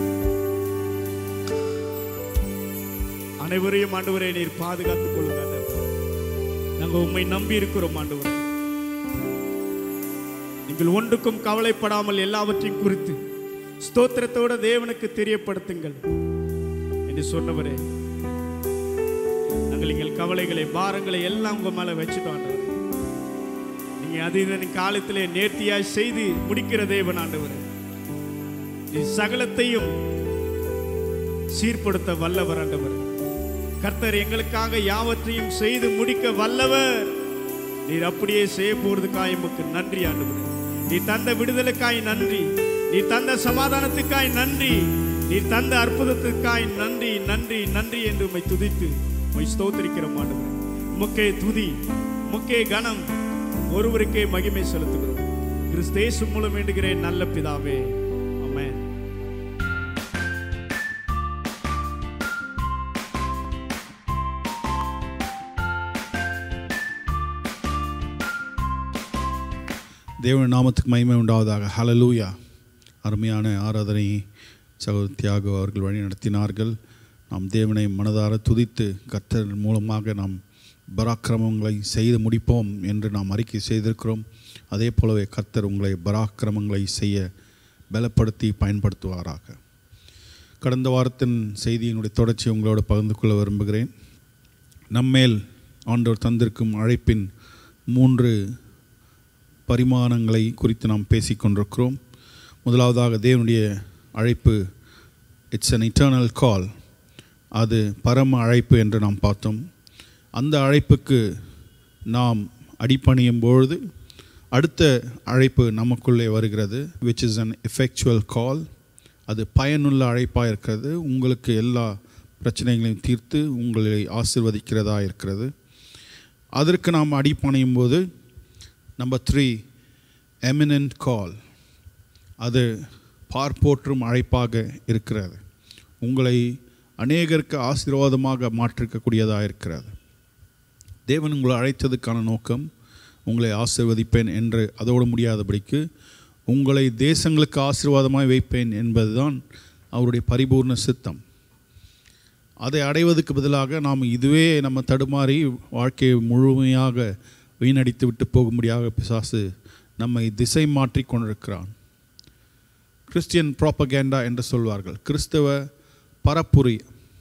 அனைவரையும் ஆண்டவரே நீர் பாதுகாத்துக் கொள்ளுங்க ஆண்டவரே. நாங்க உண்மை நம்பி இருக்கிறோம் ஆண்டவரே நீங்கள் ஒன்றுக்கும் கவலைப்படாமல் எல்லாவற்றையும் குறித்து ஸ்தோத்திரத்தோட தேவனுக்கு தெரியப்படுத்துங்கள் என்று சொன்னவரே நாங்கள் எங்கள் கவலைகளை பாரங்களை எல்லாம் உங்க மேல வச்சுட்டோம் ஆண்டவரே நீங்க அதீதன் காலத்திலே நேர்த்தியாய் செய்து முடிக்கிற தேவன் ஆண்டவரே நீ சகலத்தையும் சீர்படுத்த வல்லவர் ஆண்டவர் கர்த்தர் எங்களுக்காக யாவற்றையும் செய்து முடிக்க வல்லவர் நீர் அப்படியே செய்ய போறதுக்காய் எமக்கு நன்றி ஆண்டவரே நீ தந்த விடுதலுக்காய் நன்றி நீ தந்த சமாதானத்துக்காய் நன்றி நீ தந்த அற்புதத்துக்காய் நன்றி நன்றி நன்றி என்று உம்மை துதித்து உம்மை ஸ்தோத்திரிக்கிறோம் ஆண்டவரே உமக்கே துதி உமக்கே கனம் ஒருவருக்கே மகிமை செலுத்துகிறோம் கிறிஸ்தேசு மூலம் வேண்டுகிறேன் நல்ல பிதாவே ஆமென் தேவன் நாமத்துக்கு மகிமை உண்டாவதாக ஹalleluya அருமையான ஆராதனை சகோதர தியாகு அவர்கள் வழி நடத்தினார்கள் நாம் தேவனை மனதார துதித்து கர்த்தர் மூலமாக நாம் பராக்கிரமங்களை செய்து முடிப்போம் என்று நாம் அறிக்கை செய்திருக்கிறோம் அதே போலவே கர்த்தர் உங்களை பராக்கிரமங்களை செய்ய பலப்படுத்தி பயன்படுத்துவாராக கடந்த வாரத்தின் செய்தியினுடைய தொடர்ச்சி உங்களோடு பகிர்ந்து கொள்ள விரும்புகிறேன் நம்மேல் ஆண்டவர் தந்திருக்கும் அழைப்பின் மூன்று பரிமாணங்களை குறித்து நாம் பேசிக்கொண்டிருக்கிறோம் முதலாவதாக தேவனுடைய அழைப்பு இட்ஸ் an இட்டர்னல் கால் அது பரம அழைப்பு என்று நாம் பார்த்தோம் அந்த அழைப்புக்கு நாம் அடிபணியும் பொழுது அடுத்த அழைப்பு நமக்குள்ளே வருகிறது which is an effectual call அது பயனுள்ள அழைப்பாக இருக்கிறது உங்களுக்கு எல்லா பிரச்சனைகளையும் தீர்த்து உங்களை ஆசிர்வதிக்கிறதா இருக்கிறது அதற்கு நாம் அடிப்பணையும் போது நம்பர் த்ரீ எமினன்ட் கால் அது பார்ப்போற்றும் அழைப்பாக இருக்கிறது உங்களை அநேகருக்கு ஆசீர்வாதமாக மாற்றிக்கக்கூடியதாக இருக்கிறது தேவன் உங்களை அழைத்ததுக்கான நோக்கம் உங்களை ஆசிர்வதிப்பேன் என்று அதோடு முடியாதபடிக்கு உங்களை தேசங்களுக்கு ஆசீர்வாதமாய் வைப்பேன் என்பதுதான் அவருடைய பரிபூர்ண சித்தம் அதை அடைவதற்கு பதிலாக நாம் இதுவே நம்ம தடுமாறி வாழ்க்கையை முழுமையாக வீணடித்து விட்டு போகும்படியாக பிசாசு நம்மை திசை மாற்றி கொண்டிருக்கிறான் கிறிஸ்டியன் ப்ராப்பகேண்டா என்று சொல்வார்கள் கிறிஸ்தவ பரப்புரை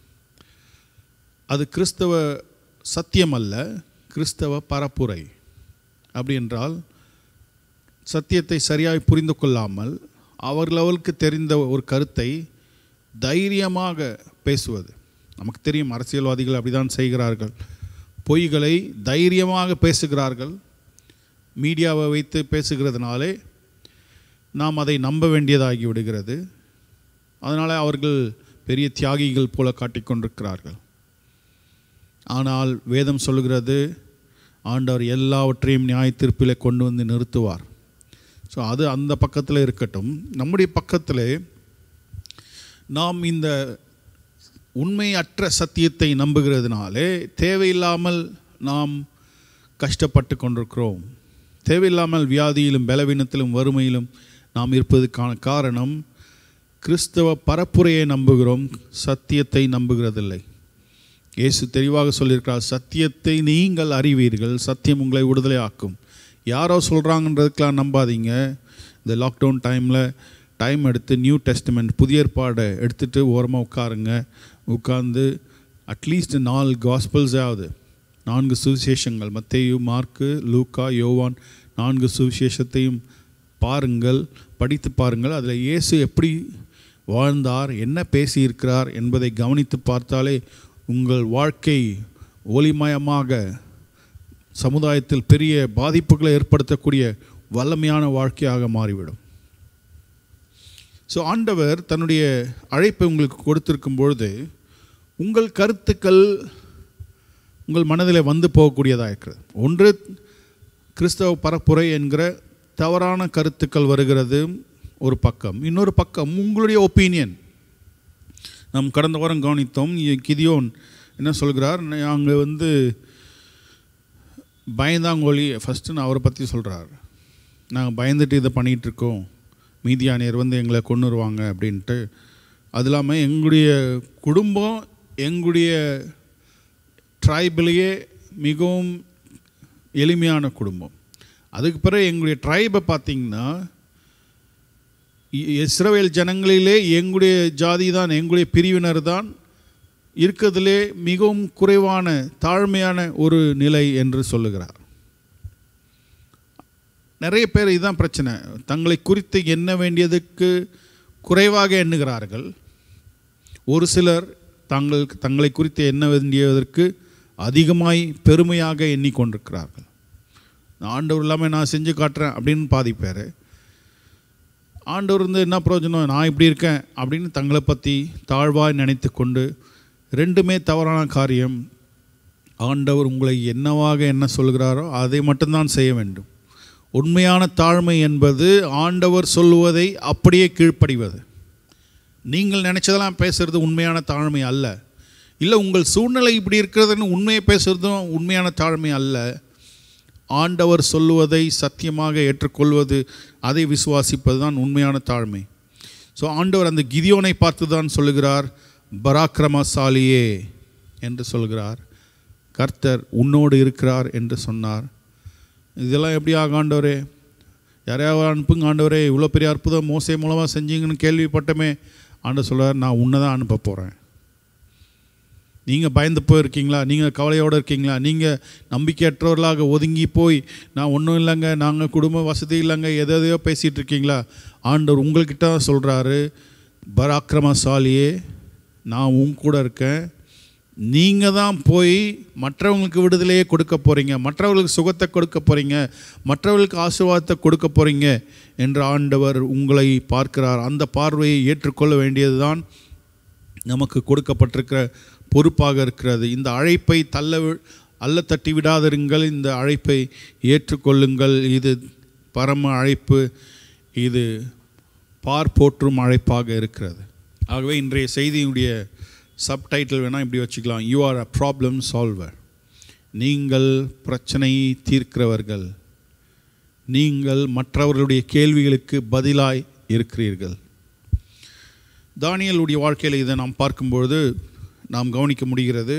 அது கிறிஸ்தவ சத்தியம் அல்ல கிறிஸ்தவ பரப்புரை அப்படி என்றால் சத்தியத்தை சரியாய் புரிந்து கொள்ளாமல் அவர்களவர்களுக்கு தெரிந்த ஒரு கருத்தை தைரியமாக பேசுவது நமக்கு தெரியும் அரசியல்வாதிகள் அப்படிதான் செய்கிறார்கள் பொய்களை தைரியமாக பேசுகிறார்கள் மீடியாவை வைத்து பேசுகிறதுனாலே நாம் அதை நம்ப வேண்டியதாகி விடுகிறது அதனால் அவர்கள் பெரிய தியாகிகள் போல காட்டிக்கொண்டிருக்கிறார்கள் ஆனால் வேதம் சொல்லுகிறது ஆண்டவர் எல்லாவற்றையும் நியாய தீர்ப்பிலே கொண்டு வந்து நிறுத்துவார் ஸோ அது அந்த பக்கத்தில் இருக்கட்டும் நம்முடைய பக்கத்தில் நாம் இந்த உண்மையற்ற சத்தியத்தை நம்புகிறதுனாலே தேவையில்லாமல் நாம் கஷ்டப்பட்டு கொண்டிருக்கிறோம் தேவையில்லாமல் வியாதியிலும் பலவீனத்திலும் வறுமையிலும் நாம் இருப்பதற்கான காரணம் கிறிஸ்தவ பரப்புரையை நம்புகிறோம் சத்தியத்தை நம்புகிறதில்லை இயேசு தெளிவாக சொல்லியிருக்கிறார் சத்தியத்தை நீங்கள் அறிவீர்கள் சத்தியம் உங்களை விடுதலை ஆக்கும் யாரோ சொல்கிறாங்கன்றதுக்கெலாம் நம்பாதீங்க இந்த லாக்டவுன் டைமில் டைம் எடுத்து நியூ டெஸ்டிமெண்ட் புதிய ஏற்பாடை எடுத்துகிட்டு ஓரமாக உட்காருங்க உட்கார்ந்து அட்லீஸ்ட் நாலு காஸ்பல்ஸாவது நான்கு சுவிசேஷங்கள் மத்தேயு மார்க்கு லூக்கா யோவான் நான்கு சுவிசேஷத்தையும் பாருங்கள் படித்து பாருங்கள் அதில் இயேசு எப்படி வாழ்ந்தார் என்ன பேசியிருக்கிறார் என்பதை கவனித்து பார்த்தாலே உங்கள் வாழ்க்கை ஒளிமயமாக சமுதாயத்தில் பெரிய பாதிப்புகளை ஏற்படுத்தக்கூடிய வல்லமையான வாழ்க்கையாக மாறிவிடும் ஸோ ஆண்டவர் தன்னுடைய அழைப்பை உங்களுக்கு கொடுத்திருக்கும் பொழுது உங்கள் கருத்துக்கள் உங்கள் மனதில் வந்து போகக்கூடியதாக இருக்கிறது ஒன்று கிறிஸ்தவ பரப்புரை என்கிற தவறான கருத்துக்கள் வருகிறது ஒரு பக்கம் இன்னொரு பக்கம் உங்களுடைய ஒப்பீனியன் நாம் கடந்த வாரம் கவனித்தோம் இ- கிதியோன் என்ன சொல்கிறார் நாங்கள் வந்து பயந்தாங்கோலி ஃபஸ்ட்டு நான் அவரை பற்றி சொல்கிறார் நாங்கள் பயந்துட்டு இதை பண்ணிகிட்டு இருக்கோம் மீதியானியர் வந்து எங்களை கொண்டுருவாங்க அப்படின்ட்டு அது இல்லாமல் எங்களுடைய குடும்பம் எங்களுடைய ட்ரைபிலேயே மிகவும் எளிமையான குடும்பம் அதுக்கு பிறகு எங்களுடைய ட்ரைபை பார்த்தீங்கன்னா இ- இஸ்ரவேல் ஜனங்களிலே எங்களுடைய ஜாதி தான் எங்களுடைய பிரிவினர் தான் இருக்கிறதுலே மிகவும் குறைவான தாழ்மையான ஒரு நிலை என்று சொல்லுகிறார் நிறைய பேர் இதுதான் பிரச்சனை தங்களை குறித்து எண்ண வேண்டியதுக்கு குறைவாக எண்ணுகிறார்கள் ஒரு சிலர் தாங்கள் தங்களை குறித்து எண்ண வேண்டியதற்கு அதிகமாய் பெருமையாக எண்ணிக்கொண்டிருக்கிறார்கள் நான் ஆண்டவர் இல்லாமல் நான் செஞ்சு காட்டுறேன் அப்படின்னு பாதி பேர் ஆண்டவர் இருந்து என்ன பிரயோஜனம் நான் இப்படி இருக்கேன் அப்படின்னு தங்களை பற்றி தாழ்வாய் நினைத்து கொண்டு ரெண்டுமே தவறான காரியம் ஆண்டவர் உங்களை என்னவாக என்ன சொல்கிறாரோ அதை மட்டும்தான் செய்ய வேண்டும் உண்மையான தாழ்மை என்பது ஆண்டவர் சொல்லுவதை அப்படியே கீழ்ப்படிவது நீங்கள் நினச்சதெல்லாம் பேசுறது உண்மையான தாழ்மை அல்ல இல்லை உங்கள் சூழ்நிலை இப்படி இருக்கிறதுன்னு உண்மையை பேசுறதும் உண்மையான தாழ்மை அல்ல ஆண்டவர் சொல்லுவதை சத்தியமாக ஏற்றுக்கொள்வது அதை விசுவாசிப்பது தான் உண்மையான தாழ்மை ஸோ ஆண்டவர் அந்த கிதியோனை பார்த்து தான் சொல்லுகிறார் பராக்கிரமசாலியே என்று சொல்கிறார் கர்த்தர் உன்னோடு இருக்கிறார் என்று சொன்னார் இதெல்லாம் எப்படி ஆக ஆண்டவரே யாரையாவது அனுப்புங்க ஆண்டவரே இவ்வளோ பெரிய அற்புதம் மோசை மூலமாக செஞ்சீங்கன்னு கேள்விப்பட்டமே ஆண்டவர் சொல்றார் நான் உன்னை தான் அனுப்ப போகிறேன் நீங்கள் பயந்து போயிருக்கீங்களா நீங்கள் கவலையோடு இருக்கீங்களா நீங்கள் நம்பிக்கையற்றவர்களாக ஒதுங்கி போய் நான் ஒன்றும் இல்லைங்க நாங்கள் குடும்ப வசதி இல்லைங்க எதை எதையோ பேசிகிட்டு இருக்கீங்களா ஆண்டவர் உங்கள்கிட்ட தான் சொல்கிறாரு பராக்கிரமசாலியே நான் உன் கூட இருக்கேன் நீங்கள் தான் போய் மற்றவங்களுக்கு விடுதலையே கொடுக்க போகிறீங்க மற்றவர்களுக்கு சுகத்தை கொடுக்க போகிறீங்க மற்றவர்களுக்கு ஆசீர்வாதத்தை கொடுக்க போகிறீங்க என்று ஆண்டவர் உங்களை பார்க்கிறார் அந்த பார்வையை ஏற்றுக்கொள்ள வேண்டியது தான் நமக்கு கொடுக்கப்பட்டிருக்கிற பொறுப்பாக இருக்கிறது இந்த அழைப்பை தள்ள வி- அல்ல தட்டி விடாதிருங்கள் இந்த அழைப்பை ஏற்றுக்கொள்ளுங்கள் இது பரம அழைப்பு இது பார் போற்றும் அழைப்பாக இருக்கிறது ஆகவே இன்றைய செய்தியுடைய சப்டைட்டில் வேணால் இப்படி வச்சுக்கலாம் you are a problem solver நீங்கள் பிரச்சனை தீர்க்கிறவர்கள் நீங்கள் மற்றவர்களுடைய கேள்விகளுக்கு பதிலாய் இருக்கிறீர்கள் தானியலுடைய வாழ்க்கையில் இதை நாம் பார்க்கும்பொழுது நாம் கவனிக்க முடிகிறது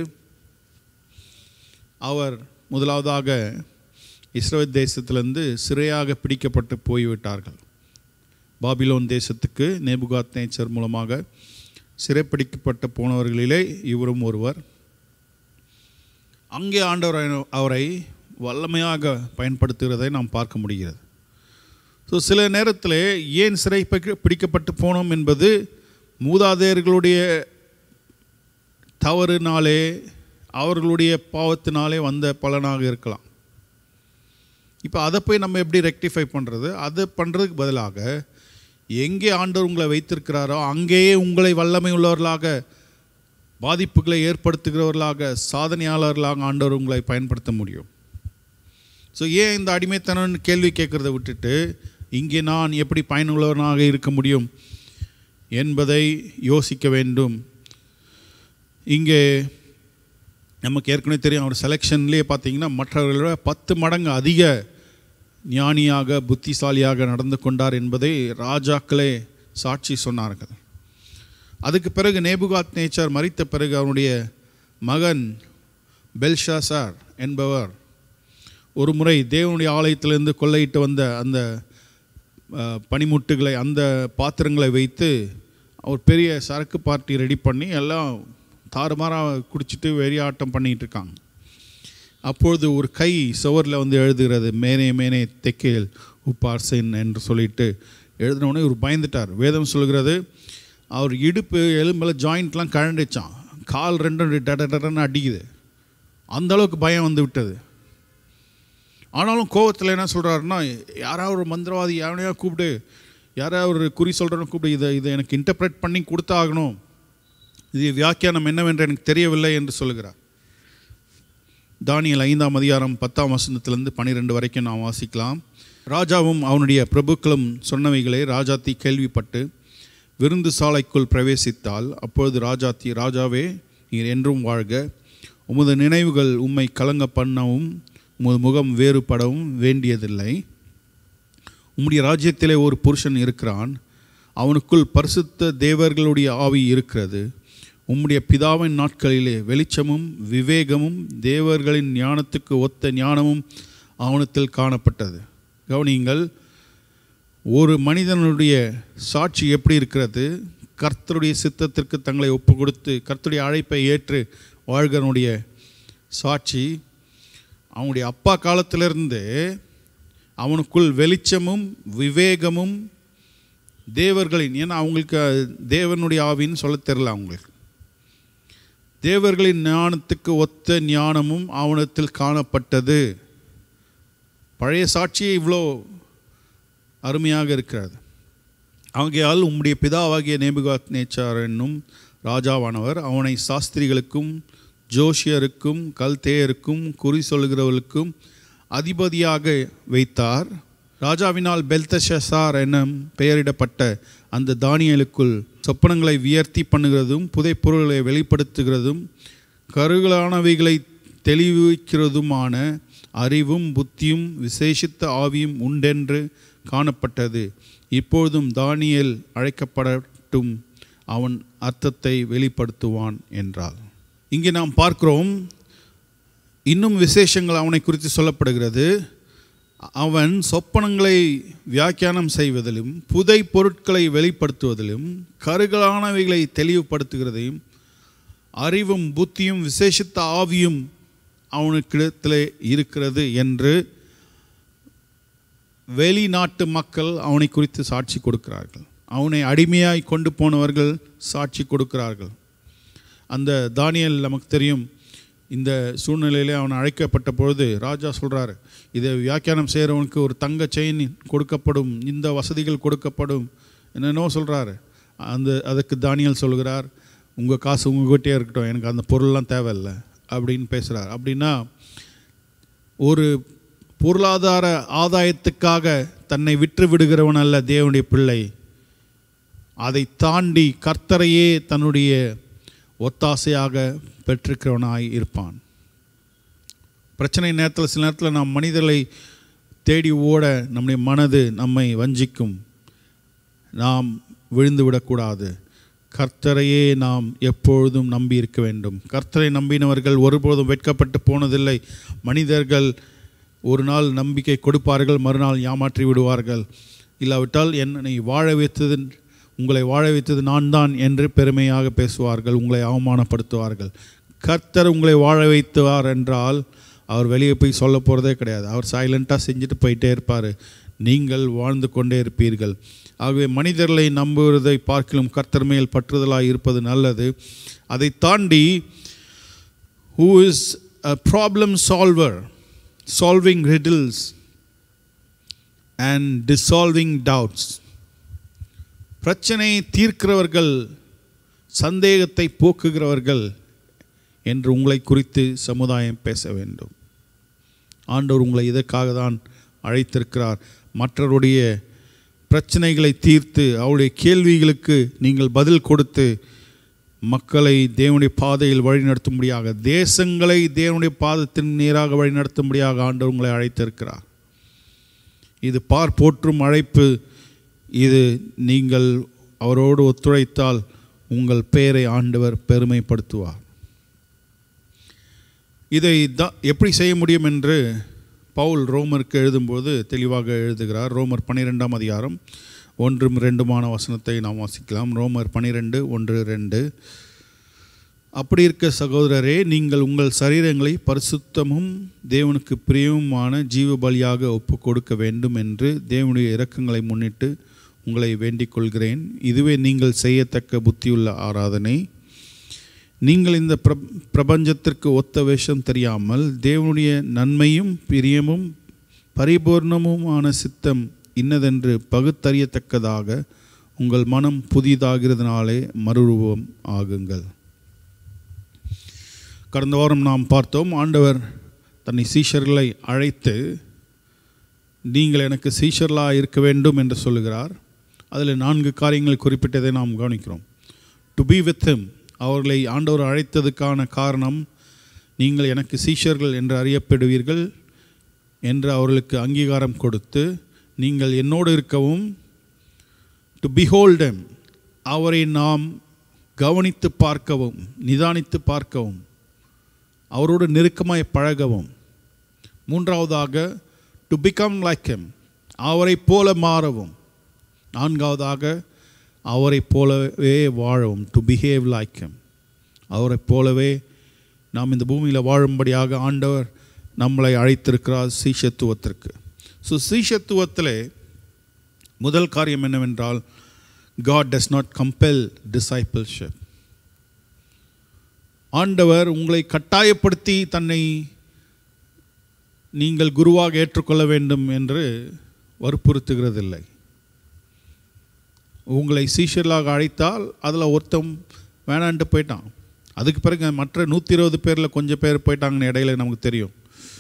அவர் முதலாவதாக இஸ்ரேல் தேசத்திலிருந்து சிறையாக பிடிக்கப்பட்டு போய்விட்டார்கள் பாபிலோன் தேசத்துக்கு நேபுகாத் நேச்சர் மூலமாக சிறைப்பிடிக்கப்பட்டு போனவர்களிலே இவரும் ஒருவர் அங்கே ஆண்டவர் அவரை வல்லமையாக பயன்படுத்துகிறதை நாம் பார்க்க முடிகிறது ஸோ சில நேரத்தில் ஏன் சிறை பிடிக்க- பிடிக்கப்பட்டு போனோம் என்பது மூதாதையர்களுடைய தவறுனாலே அவர்களுடைய பாவத்தினாலே வந்த பலனாக இருக்கலாம் இப்போ அதை போய் நம்ம எப்படி ரெக்டிஃபை பண்ணுறது அதை பண்ணுறதுக்கு பதிலாக எங்கே ஆண்டவர் உங்களை வைத்திருக்கிறாரோ அங்கேயே உங்களை வல்லமை உள்ளவர்களாக பாதிப்புகளை ஏற்படுத்துகிறவர்களாக சாதனையாளர்களாக ஆண்டவர் உங்களை பயன்படுத்த முடியும் ஸோ ஏன் இந்த அடிமைத்தனம்னு கேள்வி கேட்குறத விட்டுட்டு இங்கே நான் எப்படி பயனுள்ளவனாக இருக்க முடியும் என்பதை யோசிக்க வேண்டும் இங்கே நமக்கு ஏற்கனவே தெரியும் அவர் செலெக்ஷன்லேயே பார்த்தீங்கன்னா மற்றவர்களை விட பத்து மடங்கு அதிக ஞானியாக புத்திசாலியாக நடந்து கொண்டார் என்பதை ராஜாக்களே சாட்சி சொன்னார்கள் அதுக்கு பிறகு நேபுகாத் நேச்சர் மறித்த பிறகு அவனுடைய மகன் பெல்ஷாசார் என்பவர் ஒரு முறை தேவனுடைய ஆலயத்திலிருந்து கொள்ளையிட்டு வந்த அந்த அஹ், பனிமுட்டுகளை அந்த பாத்திரங்களை வைத்து ஒரு பெரிய சரக்கு பார்ட்டி ரெடி பண்ணி எல்லாம் தாறுமாறாக குடிச்சிட்டு வெறியாட்டம் பண்ணிட்டு இருக்காங்க அப்பொழுது ஒரு கை சுவரில் வந்து எழுதுகிறது மேனே மேனே தெக்கேல் உப்பார்சென் என்று சொல்லிட்டு எழுதின உடனே இவர் பயந்துட்டார் வேதம் சொல்கிறது அவர் இடுப்பு எலும்பில் ஜாயிண்ட்லாம் கழண்டுச்சான் கால் ரெண்டும் டட டடன்னு அடிக்குது அந்த அளவுக்கு பயம் வந்து விட்டது ஆனாலும் கோவத்தில் என்ன சொல்கிறாருன்னா யாராவது ஒரு மந்திரவாதி யாரையா கூப்பிடு யாராவது ஒரு குறி சொல்கிறவங்க கூப்பிடு இதை இதை எனக்கு இன்டர்பிரேட் பண்ணி கொடுத்தாகணும் இது வியாக்கியானம் என்னவென்று எனக்கு தெரியவில்லை என்று சொல்கிறார் தானியல் ஐந்தாம் அதிகாரம் பத்தாம் வசனத்திலிருந்து பன்னிரெண்டு வரைக்கும் நாம் வாசிக்கலாம் ராஜாவும் அவனுடைய பிரபுக்களும் சொன்னவைகளை ராஜாத்தி கேள்விப்பட்டு விருந்து சாலைக்குள் பிரவேசித்தால் அப்பொழுது ராஜாத்தி ராஜாவே நீர் என்றும் வாழ்க உமது நினைவுகள் உம்மை கலங்க பண்ணவும் உமது முகம் வேறுபடவும் வேண்டியதில்லை உம்முடைய ராஜ்யத்திலே ஒரு புருஷன் இருக்கிறான் அவனுக்குள் பரிசுத்த தேவர்களுடைய ஆவி இருக்கிறது உம்முடைய பிதாவின் நாட்களிலே வெளிச்சமும் விவேகமும் தேவர்களின் ஞானத்துக்கு ஒத்த ஞானமும் அவனத்தில் காணப்பட்டது கவனியுங்கள் ஒரு மனிதனுடைய சாட்சி எப்படி இருக்கிறது கர்த்தருடைய சித்தத்திற்கு தங்களை ஒப்பு கொடுத்து கர்த்தருடைய அழைப்பை ஏற்று வாழ்கிறனுடைய சாட்சி அவனுடைய அப்பா காலத்திலிருந்து அவனுக்குள் வெளிச்சமும் விவேகமும் தேவர்களின் ஏன்னா அவங்களுக்கு தேவனுடைய ஆவின்னு சொல்ல தெரில அவங்களுக்கு தேவர்களின் ஞானத்துக்கு ஒத்த ஞானமும் அவனத்தில் காணப்பட்டது பழைய சாட்சியே இவ்வளோ அருமையாக இருக்கிறது ஆகையால் உம்முடைய பிதாவாகிய நேபுகாத் நேச்சார் என்னும் ராஜாவானவர் அவனை சாஸ்திரிகளுக்கும் ஜோஷியருக்கும் கல்தேயருக்கும் குறி சொல்கிறவர்களுக்கும் அதிபதியாக வைத்தார் ராஜாவினால் பெல்தஷசார் என பெயரிடப்பட்ட அந்த தானியலுக்குள் சொப்பனங்களை வியர்த்தி பண்ணுகிறதும் புதைப்பொருள்களை வெளிப்படுத்துகிறதும் கருகலானவைகளை தெளிவிக்கிறதுமான அறிவும் புத்தியும் விசேஷித்த ஆவியும் உண்டென்று காணப்பட்டது இப்பொழுதும் தானியேல் அழைக்கப்படட்டும் அவன் அர்த்தத்தை வெளிப்படுத்துவான் என்றார் இங்கே நாம் பார்க்கிறோம் இன்னும் விசேஷங்கள் அவனை குறித்து சொல்லப்படுகிறது அவன் சொப்பனங்களை வியாக்கியானம் செய்வதிலும் புதை பொருட்களை வெளிப்படுத்துவதிலும் கருகலானவைகளை தெளிவுபடுத்துகிறதையும் அறிவும் புத்தியும் விசேஷித்த ஆவியும் அவனுக்கிடத்தில் இருக்கிறது என்று வெளிநாட்டு மக்கள் அவனை குறித்து சாட்சி கொடுக்கிறார்கள் அவனை அடிமையாய் கொண்டு போனவர்கள் சாட்சி கொடுக்கிறார்கள் அந்த தானியல் நமக்கு தெரியும் இந்த சூழ்நிலையிலே அவன் அழைக்கப்பட்ட பொழுது ராஜா சொல்கிறார் இதை வியாக்கியானம் செய்கிறவனுக்கு ஒரு தங்க செயின் கொடுக்கப்படும் இந்த வசதிகள் கொடுக்கப்படும் என்னென்னோ சொல்கிறாரு அந்த அதுக்கு தானியல் சொல்கிறார் உங்கள் காசு உங்ககிட்டே இருக்கட்டும் எனக்கு அந்த பொருள்லாம் தேவையில்லை அப்படின்னு பேசுகிறார் அப்படின்னா ஒரு பொருளாதார ஆதாயத்துக்காக தன்னை விற்று விடுகிறவன் அல்ல தேவனுடைய பிள்ளை அதை தாண்டி கர்த்தரையே தன்னுடைய ஒத்தாசையாக பெற்றிருக்கிறவனாய் இருப்பான் பிரச்சனை நேரத்தில் சில நேரத்தில் நாம் மனிதர்களை தேடி ஓட நம்முடைய மனது நம்மை வஞ்சிக்கும் நாம் விழுந்து விடக்கூடாது கர்த்தரையே நாம் எப்பொழுதும் நம்பி இருக்க வேண்டும் கர்த்தரை நம்பினவர்கள் ஒருபோதும் வெட்கப்பட்டு போனதில்லை மனிதர்கள் ஒரு நாள் நம்பிக்கை கொடுப்பார்கள் மறுநாள் ஏமாற்றி விடுவார்கள் இல்லாவிட்டால் என்னை வாழ வைத்தது உங்களை வாழ வைத்தது நான் தான் என்று பெருமையாக பேசுவார்கள் உங்களை அவமானப்படுத்துவார்கள் கர்த்தர் உங்களை வாழ வைத்தார் என்றால் அவர் வெளியே போய் சொல்ல போகிறதே கிடையாது அவர் சைலண்ட்டாக செஞ்சுட்டு போயிட்டே இருப்பார் நீங்கள் வாழ்ந்து கொண்டே இருப்பீர்கள் ஆகவே மனிதர்களை நம்புவதை பார்க்கிலும் கர்த்தர் மேல் பற்றுதலாக இருப்பது நல்லது அதை தாண்டி who is a problem solver solving riddles and dissolving doubts பிரச்சனையை தீர்க்கிறவர்கள் சந்தேகத்தை போக்குகிறவர்கள் என்று உங்களை குறித்து சமுதாயம் பேச வேண்டும் ஆண்டவர் உங்களை இதற்காக தான் அழைத்திருக்கிறார் மற்றவருடைய பிரச்சனைகளை தீர்த்து அவருடைய கேள்விகளுக்கு நீங்கள் பதில் கொடுத்து மக்களை தேவனுடைய பாதையில் வழிநடத்தும்படியாக தேசங்களை தேவனுடைய பாதத்தின் நேராக வழிநடத்தும்படியாக ஆண்டவர் உங்களை அழைத்திருக்கிறார் இது பார் போற்றும் அழைப்பு இது நீங்கள் அவரோடு ஒத்துழைத்தால் உங்கள் பெயரை ஆண்டவர் பெருமைப்படுத்துவார் இதை தான் எப்படி செய்ய முடியும் என்று பவுல் ரோமருக்கு எழுதும்போது தெளிவாக எழுதுகிறார் ரோமர் பன்னிரெண்டாம் அதிகாரம் ஒன்றும் ரெண்டுமான வசனத்தை நாம் வாசிக்கலாம் ரோமர் பன்னிரெண்டு ஒன்று ரெண்டு அப்படி இருக்க சகோதரரே நீங்கள் உங்கள் சரீரங்களை பரிசுத்தமும் தேவனுக்கு பிரியமுமான ஜீவ பலியாக ஒப்பு கொடுக்க வேண்டும் என்று தேவனுடைய இரக்கங்களை முன்னிட்டு உங்களை வேண்டிக் கொள்கிறேன் இதுவே நீங்கள் செய்யத்தக்க புத்தியுள்ள ஆராதனை நீங்கள் இந்த பிர பிரபஞ்சத்திற்கு ஒத்த வேஷம் தெரியாமல் தேவனுடைய நன்மையும் பிரியமும் பரிபூர்ணமுமான சித்தம் இன்னதென்று பகுத்தறியத்தக்கதாக உங்கள் மனம் புதிதாகிறதுனாலே மறுரூபம் ஆகுங்கள் கடந்த வாரம் நாம் பார்த்தோம் ஆண்டவர் தன்னை சீஷர்களை அழைத்து நீங்கள் எனக்கு சீஷர்களாக இருக்க வேண்டும் என்று சொல்லுகிறார் அதில் நான்கு காரியங்கள் குறிப்பிட்டதை நாம் கவனிக்கிறோம் டு பி வித் him அவர்களை ஆண்டவர் அழைத்ததுக்கான காரணம் நீங்கள் எனக்கு சீஷர்கள் என்று அறியப்படுவீர்கள் என்று அவர்களுக்கு அங்கீகாரம் கொடுத்து நீங்கள் என்னோடு இருக்கவும் டு behold him அவரை நாம் கவனித்து பார்க்கவும் நிதானித்து பார்க்கவும் அவரோடு நெருக்கமாய் பழகவும் மூன்றாவதாக டு பிகம் லைக் him அவரை போல மாறவும் நான்காவதாக அவரை போலவே வாழவும் டு பிஹேவ் லைக் him அவரை போலவே நாம் இந்த பூமியில் வாழும்படியாக ஆண்டவர் நம்மளை அழைத்திருக்கிறார் சீஷத்துவத்திற்கு ஸோ சீஷத்துவத்தில் முதல் காரியம் என்னவென்றால் God does not compel discipleship ஆண்டவர் உங்களை கட்டாயப்படுத்தி தன்னை நீங்கள் குருவாக ஏற்றுக்கொள்ள வேண்டும் என்று வற்புறுத்துகிறதில்லை உங்களை சீஷர்களாக அழைத்தால் அதில் ஒருத்தன் வேணான்ட்டு போயிட்டான் அதுக்கு பிறகு மற்ற நூற்றி இருபது பேரில் கொஞ்சம் பேர் போயிட்டாங்கன்னு இடையில நமக்கு தெரியும்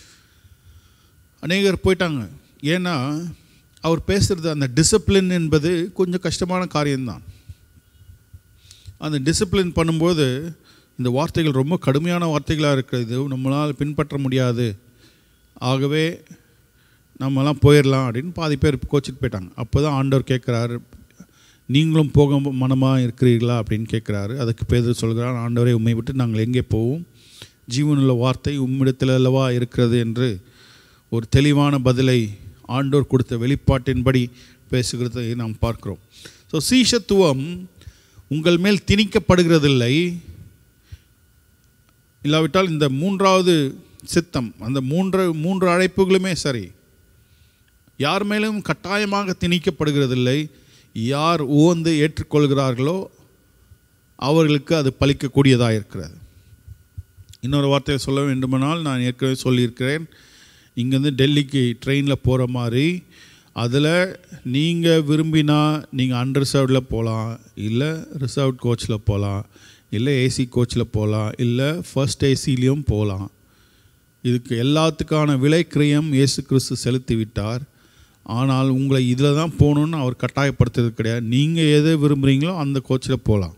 அநேகர் போயிட்டாங்க ஏன்னா அவர் பேசுகிறது அந்த டிசிப்ளின் என்பது கொஞ்சம் கஷ்டமான காரியம்தான் அந்த டிசிப்ளின் பண்ணும்போது இந்த வார்த்தைகள் ரொம்ப கடுமையான வார்த்தைகளாக இருக்கிறது நம்மளால் பின்பற்ற முடியாது ஆகவே நம்மலாம் போயிடலாம் அப்படின்னு பாதி பேர் கோச்சிட்டு போயிட்டாங்க அப்போ தான் ஆண்டவர் கேட்குறாரு நீங்களும் போக மனமாக இருக்கிறீர்களா அப்படின்னு கேட்குறாரு அதுக்கு பேர் சொல்கிறார் ஆண்டவரை உண்மை விட்டு நாங்கள் எங்கே போவோம் ஜீவனுள்ள வார்த்தை உம்மிடத்தில் அல்லவா இருக்கிறது என்று ஒரு தெளிவான பதிலை ஆண்டோர் கொடுத்த வெளிப்பாட்டின்படி பேசுகிறதை நாம் பார்க்கிறோம் ஸோ சீஷத்துவம் உங்கள் மேல் திணிக்கப்படுகிறதில்லை இல்லாவிட்டால் இந்த மூன்றாவது சித்தம் அந்த மூன்று மூன்று அழைப்புகளுமே சரி யார் மேலும் கட்டாயமாக திணிக்கப்படுகிறதில்லை யார் உவந்து ஏற்றுக்கொள்கிறார்களோ அவர்களுக்கு அது பலிக்கக்கூடியதாக இருக்கிறது இன்னொரு வார்த்தையை சொல்ல வேண்டுமானால் நான் ஏற்கனவே சொல்லியிருக்கிறேன் இங்கேருந்து டெல்லிக்கு ட்ரெயினில் போகிற மாதிரி அதில் நீங்கள் விரும்பினா நீங்கள் அன்ரிசர்வ்டில் போகலாம் இல்லை ரிசர்வ்ட் கோச்சில் போகலாம் இல்லை ஏசி கோச்சில் போகலாம் இல்லை ஃபர்ஸ்ட் ஏசிலையும் போகலாம் இதுக்கு எல்லாத்துக்கான விலை கிரயம் இயேசு கிறிஸ்து செலுத்தி விட்டார் ஆனால் உங்களை இதில் தான் போகணுன்னு அவர் கட்டாயப்படுத்துறது கிடையாது நீங்கள் எதை விரும்புகிறீங்களோ அந்த கோச்சில் போகலாம்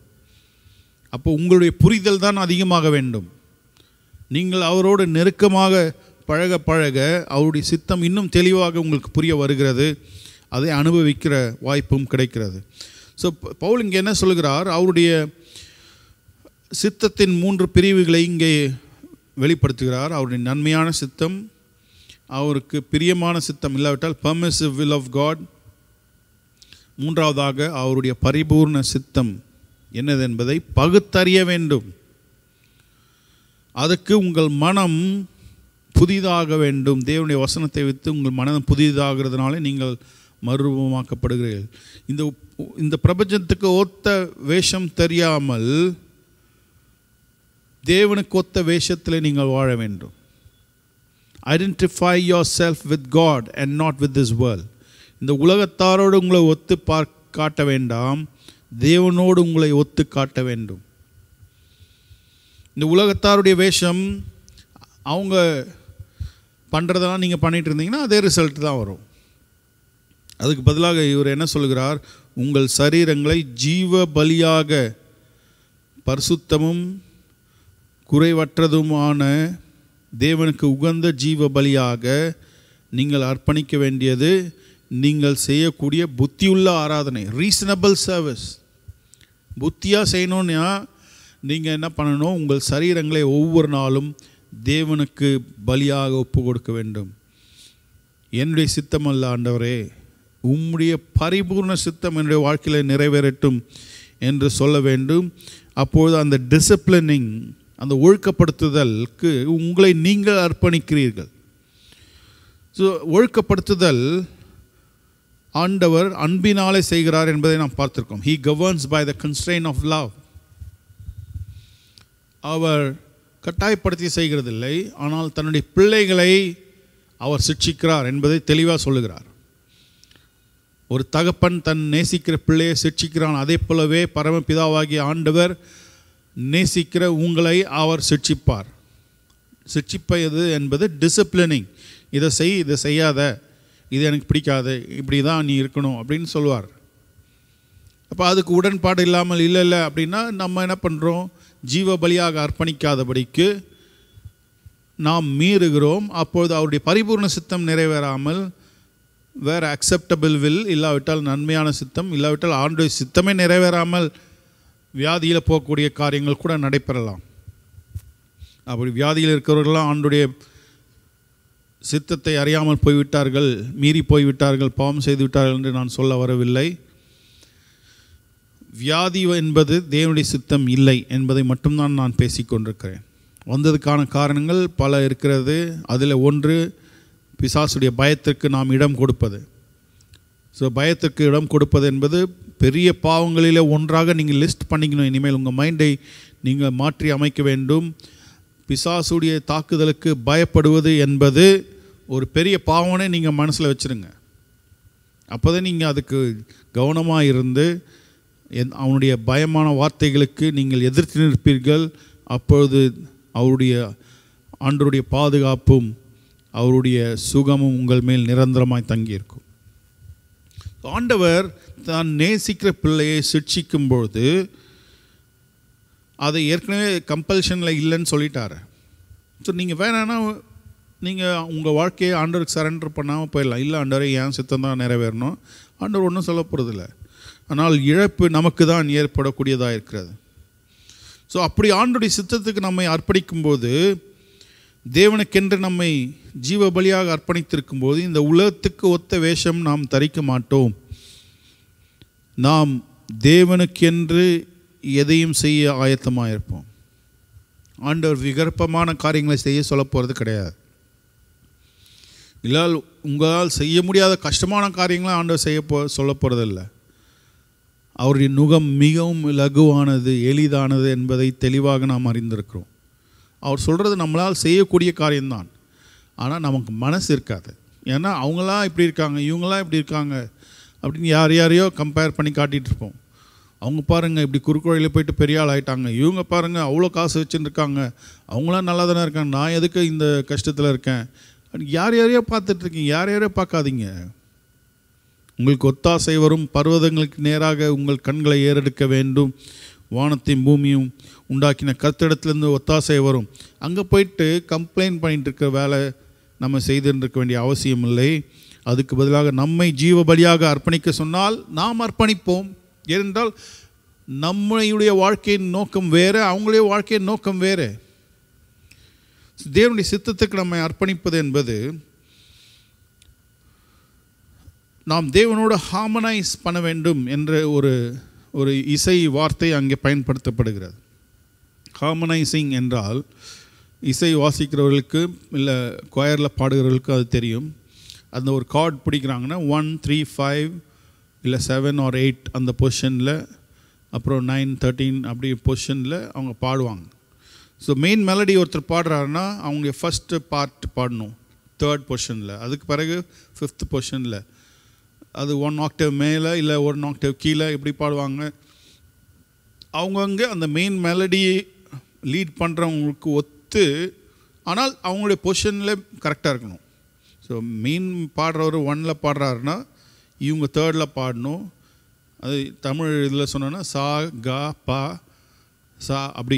அப்போ உங்களுடைய புரிதல் தான் அதிகமாக வேண்டும் நீங்கள் அவரோடு நெருக்கமாக பழக பழக அவருடைய சித்தம் இன்னும் தெளிவாக உங்களுக்கு புரிய வருகிறது அதை அனுபவிக்கிற வாய்ப்பும் கிடைக்கிறது ஸோ பவுல் இங்கே என்ன சொல்கிறார் அவருடைய சித்தத்தின் மூன்று பிரிவுகளை இங்கே வெளிப்படுத்துகிறார் அவருடைய நன்மையான சித்தம் அவருக்கு பிரியமான சித்தம் இல்லாவிட்டால் பர்மிசிவ் வில் ஆஃப் காட் மூன்றாவதாக அவருடைய பரிபூர்ண சித்தம் என்னது என்பதை பகுத்தறிய வேண்டும் அதுக்கு உங்கள் மனம் புதிதாக வேண்டும் தேவனுடைய வசனத்தை வைத்து உங்கள் மனம் புதிதாகிறதுனால நீங்கள் மறுரூபமாக்கப்படுகிறீர்கள் இந்த இந்த பிரபஞ்சத்துக்கு ஒத்த வேஷம் தெரியாமல் தேவனுக்கு ஒத்த வேஷத்தில் நீங்கள் வாழ வேண்டும் identify yourself with God and not with this world இந்த உலகத்தாரோடு உங்களை ஒத்து பார் காட்ட வேண்டாம் தேவனோடு உங்களை ஒத்து காட்ட வேண்டும் இந்த உலகத்தாருடைய வேஷம் அவங்க பண்ணுறதெல்லாம் நீங்கள் பண்ணிட்டு இருந்தீங்கன்னா அதே ரிசல்ட் தான் வரும் அதுக்கு பதிலாக இவர் என்ன சொல்கிறார் உங்கள் சரீரங்களை ஜீவ பலியாக பரிசுத்தமும் குறைவற்றதுமான தேவனுக்கு உகந்த ஜீவ பலியாக நீங்கள் அர்ப்பணிக்க வேண்டியது நீங்கள் செய்யக்கூடிய புத்தியுள்ள ஆராதனை ரீசனபிள் சர்வீஸ் புத்தியாக செய்யணும்னா நீங்கள் என்ன பண்ணணும் உங்கள் சரீரங்களை ஒவ்வொரு நாளும் தேவனுக்கு பலியாக ஒப்பு கொடுக்க வேண்டும் என்னுடைய சித்தம் அல்ல ஆண்டவரே உம்முடைய பரிபூர்ண சித்தம் என்னுடைய வாழ்க்கையில் நிறைவேறட்டும் என்று சொல்ல வேண்டும் அப்பொழுது அந்த டிசிப்ளினிங் அந்த ஒழுக்கப்படுத்துதலுக்கு உங்களை நீங்கள் அர்ப்பணிக்கிறீர்கள் ஸோ ஒழுக்கப்படுத்துதல் ஆண்டவர் அன்பினாலே செய்கிறார் என்பதை நாம் பார்த்திருக்கோம் he governs by the constraint of love அவர் கட்டாயப்படுத்தி செய்கிறதில்லை ஆனால் தன்னுடைய பிள்ளைகளை அவர் சிக்ஷிக்கிறார் என்பதை தெளிவாக சொல்லுகிறார் ஒரு தகப்பன் தன் நேசிக்கிற பிள்ளையை சிக்ஷிக்கிறான் அதே போலவே பரமபிதாவாகிய ஆண்டவர் நேசிக்கிற உங்களை அவர் சிக்ஷிப்பார் சிக்ஷிப்பது என்பது டிசிப்ளினிங் இதை செய் இதை செய்யாத இது எனக்கு பிடிக்காது இப்படி தான் நீ இருக்கணும் அப்படின்னு சொல்லுவார் அப்போ அதுக்கு உடன்பாடு இல்லாமல் இல்லை இல்லை அப்படின்னா நம்ம என்ன பண்ணுறோம் ஜீவ பலியாக அர்ப்பணிக்காதபடிக்கு நாம் மீறுகிறோம் அப்பொழுது அவருடைய பரிபூர்ண சித்தம் நிறைவேறாமல் வேறு அக்செப்டபிள் வில் இல்லாவிட்டால் நன்மையான சித்தம் இல்லாவிட்டால் ஆண்டுடைய சித்தமே நிறைவேறாமல் வியாதியில் போகக்கூடிய காரியங்கள் கூட நடைபெறலாம் அப்படி வியாதியில் இருக்கிறவர்கள்லாம் ஆண்டுடைய சித்தத்தை அறியாமல் போய்விட்டார்கள் மீறி போய்விட்டார்கள் பாவம் செய்து விட்டார்கள் என்று நான் சொல்ல வரவில்லை வியாதி என்பது தேவனுடைய சித்தம் இல்லை என்பதை மட்டும்தான் நான் பேசிக்கொண்டிருக்கிறேன் வந்ததுக்கான காரணங்கள் பல இருக்கிறது அதில் ஒன்று பிசாசுடைய பயத்திற்கு நாம் இடம் கொடுப்பது ஸோ பயத்திற்கு இடம் கொடுப்பது என்பது பெரிய பாவங்களில் ஒன்றாக நீங்கள் லிஸ்ட் பண்ணிக்கணும் இனிமேல் உங்கள் மைண்டை நீங்கள் மாற்றி அமைக்க வேண்டும் பிசாசுடைய தாக்குதலுக்கு பயப்படுவது என்பது ஒரு பெரிய பாவனை நீங்கள் மனசில் வச்சுருங்க அப்போ தான் நீங்கள் அதுக்கு கவனமாக இருந்து என் அவனுடைய பயமான வார்த்தைகளுக்கு நீங்கள் எதிர்த்து நிற்பீர்கள் அப்பொழுது அவருடைய ஆண்டருடைய பாதுகாப்பும் அவருடைய சுகமும் உங்கள் மேல் நிரந்தரமாய் தங்கியிருக்கும் ஆண்டவர் தான் நேசிக்கிற பிள்ளையை சிக்ஷிக்கும் பொழுது அதை ஏற்கனவே கம்பல்ஷனில் இல்லைன்னு சொல்லிட்டாரு ஸோ நீங்கள் வேணான்னா நீங்கள் உங்கள் வாழ்க்கையை ஆண்டவருக்கு சரண்டர் பண்ணாமல் போயிடலாம் இல்லை ஆண்டவரை ஏன் சித்தம் தான் நிறைவேறணும் ஆண்டவர் ஒன்றும் சொல்ல போகிறதில்ல ஆனால் இழப்பு நமக்கு தான் ஏற்படக்கூடியதாக இருக்கிறது ஸோ அப்படி ஆண்டுடைய சித்தத்துக்கு நம்மை அர்ப்பணிக்கும்போது தேவனுக்கென்று நம்மை ஜீவ பலியாக அர்ப்பணித்திருக்கும் போது இந்த உலகத்துக்கு ஒத்த வேஷம் நாம் தரிக்க மாட்டோம் நாம் தேவனுக்கென்று எதையும் செய்ய ஆயத்தமாக இருப்போம் ஆண்டவர் விகற்பமான காரியங்களை செய்ய சொல்ல போகிறது கிடையாது இல்லால் உங்களால் செய்ய முடியாத கஷ்டமான காரியங்களை ஆண்டவர் செய்ய போ சொல்ல போகிறதில்ல அவருடைய நுகம் மிகவும் லகுவானது எளிதானது என்பதை தெளிவாக நாம் அறிந்திருக்கிறோம் அவர் சொல்கிறது நம்மளால் செய்யக்கூடிய காரியம்தான் ஆனால் நமக்கு மனசு இருக்காது ஏன்னா அவங்களாம் இப்படி இருக்காங்க இவங்களாம் இப்படி இருக்காங்க அப்படின்னு யார் யாரையோ கம்பேர் பண்ணி காட்டிகிட்டு இருப்போம் அவங்க பாருங்கள் இப்படி குறுக்கோழியில் போயிட்டு பெரிய ஆள் ஆயிட்டாங்க இவங்க பாருங்கள் அவ்வளோ காசு வச்சுருக்காங்க அவங்களாம் நல்லா தானே இருக்காங்க நான் எதுக்கு இந்த கஷ்டத்தில் இருக்கேன் யார் யாரையோ பார்த்துட்ருக்கீங்க யார் யாரையோ பார்க்காதீங்க உங்களுக்கு ஒத்தாசை வரும் பர்வதங்களுக்கு நேராக உங்கள் கண்களை ஏறெடுக்க வேண்டும் வானத்தையும் பூமியும் உண்டாக்கின கத்திடத்துலேருந்து ஒத்தாசை வரும் அங்கே போயிட்டு கம்ப்ளைண்ட் பண்ணிட்டு இருக்கிற வேலை நம்ம செய்திருக்க வேண்டிய அவசியம் இல்லை அதுக்கு பதிலாக நம்மை ஜீவ பலியாக அர்ப்பணிக்க சொன்னால் நாம் அர்ப்பணிப்போம் ஏனென்றால் நம்முடைய வாழ்க்கையின் நோக்கம் வேறு அவங்களுடைய வாழ்க்கையின் நோக்கம் வேறு தேவனுடைய சித்தத்துக்கு நம்மை அர்ப்பணிப்பது என்பது நாம் தேவனோடு ஹார்மனைஸ் பண்ண வேண்டும் என்ற ஒரு ஒரு இசை வார்த்தை அங்கே பயன்படுத்தப்படுகிறது ஹார்மனைசிங் என்றால் இசை வாசிக்கிறவர்களுக்கு இல்லை கொயரில் பாடுகிறவர்களுக்கு அது தெரியும் அந்த ஒரு கார்ட் பிடிக்கிறாங்கன்னா ஒன் த்ரீ ஃபைவ் இல்லை செவன் ஆர் எயிட் அந்த பொசிஷனில் அப்புறம் நைன் தேர்ட்டீன் அப்படி பொசிஷனில் அவங்க பாடுவாங்க ஸோ மெயின் மெலடி ஒருத்தர் பாடுறாருன்னா அவங்க ஃபஸ்ட்டு பார்ட் பாடணும் தேர்ட் பொசிஷனில் அதுக்கு பிறகு ஃபிஃப்த் பொசிஷனில் அது ஒன் ஆக்டேவ் மேலே இல்லை ஒன் ஆக்டேவ் கீழே இப்படி பாடுவாங்க அவங்கவுங்க அந்த மெயின் மெலடியை லீட் பண்ணுறவங்களுக்கு ஒத்து ஆனால் அவங்களுடைய பொசிஷனில் கரெக்டாக இருக்கணும் ஸோ மெயின் பாடுறவர் ஒன்னில் பாடுறாருன்னா இவங்க தேர்டில் பாடணும் அது தமிழ் இதில் சொன்னோன்னா சா கா பா சா அப்படி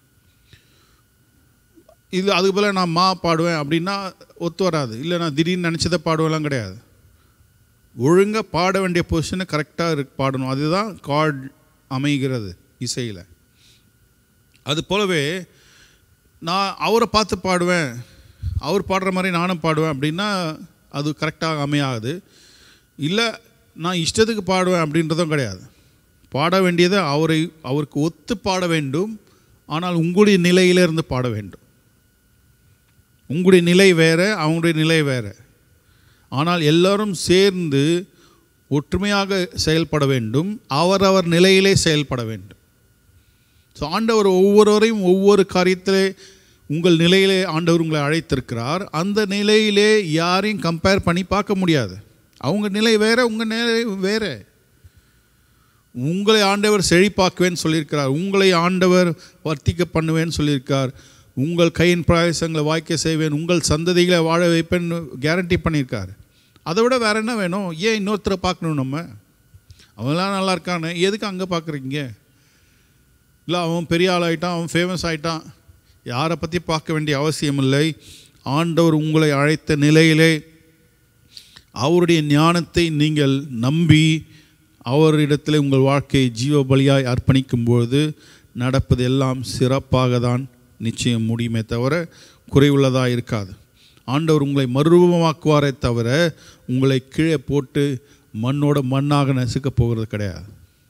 இது அதுக்கு பதிலாக நான் மா பாடுவேன் அப்படின்னா ஒத்து வராது இல்லை நான் திடீர்னு நினச்சதை பாடுவேலாம் கிடையாது ஒழுங்காக பாட வேண்டிய பொசிஷனை கரெக்டாக இருக்கு பாடணும் அதுதான் கார்ட் அமைகிறது இசையில் அது போலவே நான் அவரை பார்த்து பாடுவேன் அவர் பாடுற மாதிரி நானும் பாடுவேன் அப்படின்னா அது கரெக்டாக அமையாது இல்லை நான் இஷ்டத்துக்கு பாடுவேன் அப்படின்றதும் கிடையாது பாட வேண்டியதை அவரை அவருக்கு ஒத்து பாட வேண்டும் ஆனால் உங்களுடைய நிலையிலிருந்து பாட வேண்டும் உங்களுடைய நிலை வேறு அவங்களுடைய நிலை வேறு ஆனால் எல்லாரும் சேர்ந்து ஒற்றுமையாக செயல்பட வேண்டும் அவரவர் நிலையிலே செயல்பட வேண்டும் ஸோ ஆண்டவர் ஒவ்வொருவரையும் ஒவ்வொரு காரியத்திலே உங்கள் நிலையிலே ஆண்டவர் உங்களை அழைத்திருக்கிறார் அந்த நிலையிலே யாரையும் கம்பேர் பண்ணி பார்க்க முடியாது அவங்க நிலை வேற உங்கள் நிலை வேற உங்களை ஆண்டவர் செழிப்பாக்குவேன்னு சொல்லியிருக்கிறார் உங்களை ஆண்டவர் வர்த்திக்க பண்ணுவேன்னு சொல்லியிருக்கார் உங்கள் கையின் பிரயாசங்களை வாய்க்க செய்வேன் உங்கள் சந்ததிகளை வாழ வைப்பேன்னு கேரண்டி பண்ணியிருக்கார் அதை விட வேற என்ன வேணும் ஏன் இன்னொருத்தரை பார்க்கணும் நம்ம அவங்களாம் நல்லா இருக்கானே எதுக்கு அங்கே பார்க்குறீங்க இல்லை அவன் பெரிய ஆள் ஆகிட்டான் அவன் ஃபேமஸ் ஆகிட்டான் யாரை பற்றி பார்க்க வேண்டிய அவசியம் இல்லை ஆண்டவர் உங்களை அழைத்த நிலையிலே அவருடைய ஞானத்தை நீங்கள் நம்பி அவரிடத்தில் உங்கள் வாழ்க்கையை ஜீவ பலியாய் அர்ப்பணிக்கும்போது நடப்பது எல்லாம் சிறப்பாக தான் நிச்சயம் முடியுமே தவிர குறைவுள்ளதாக இருக்காது ஆண்டவர் உங்களை மறுரூபமாக்குவாரே தவிர உங்களை கீழே போட்டு மண்ணோட மண்ணாக நசுக்கப் போகிறது கிடையாது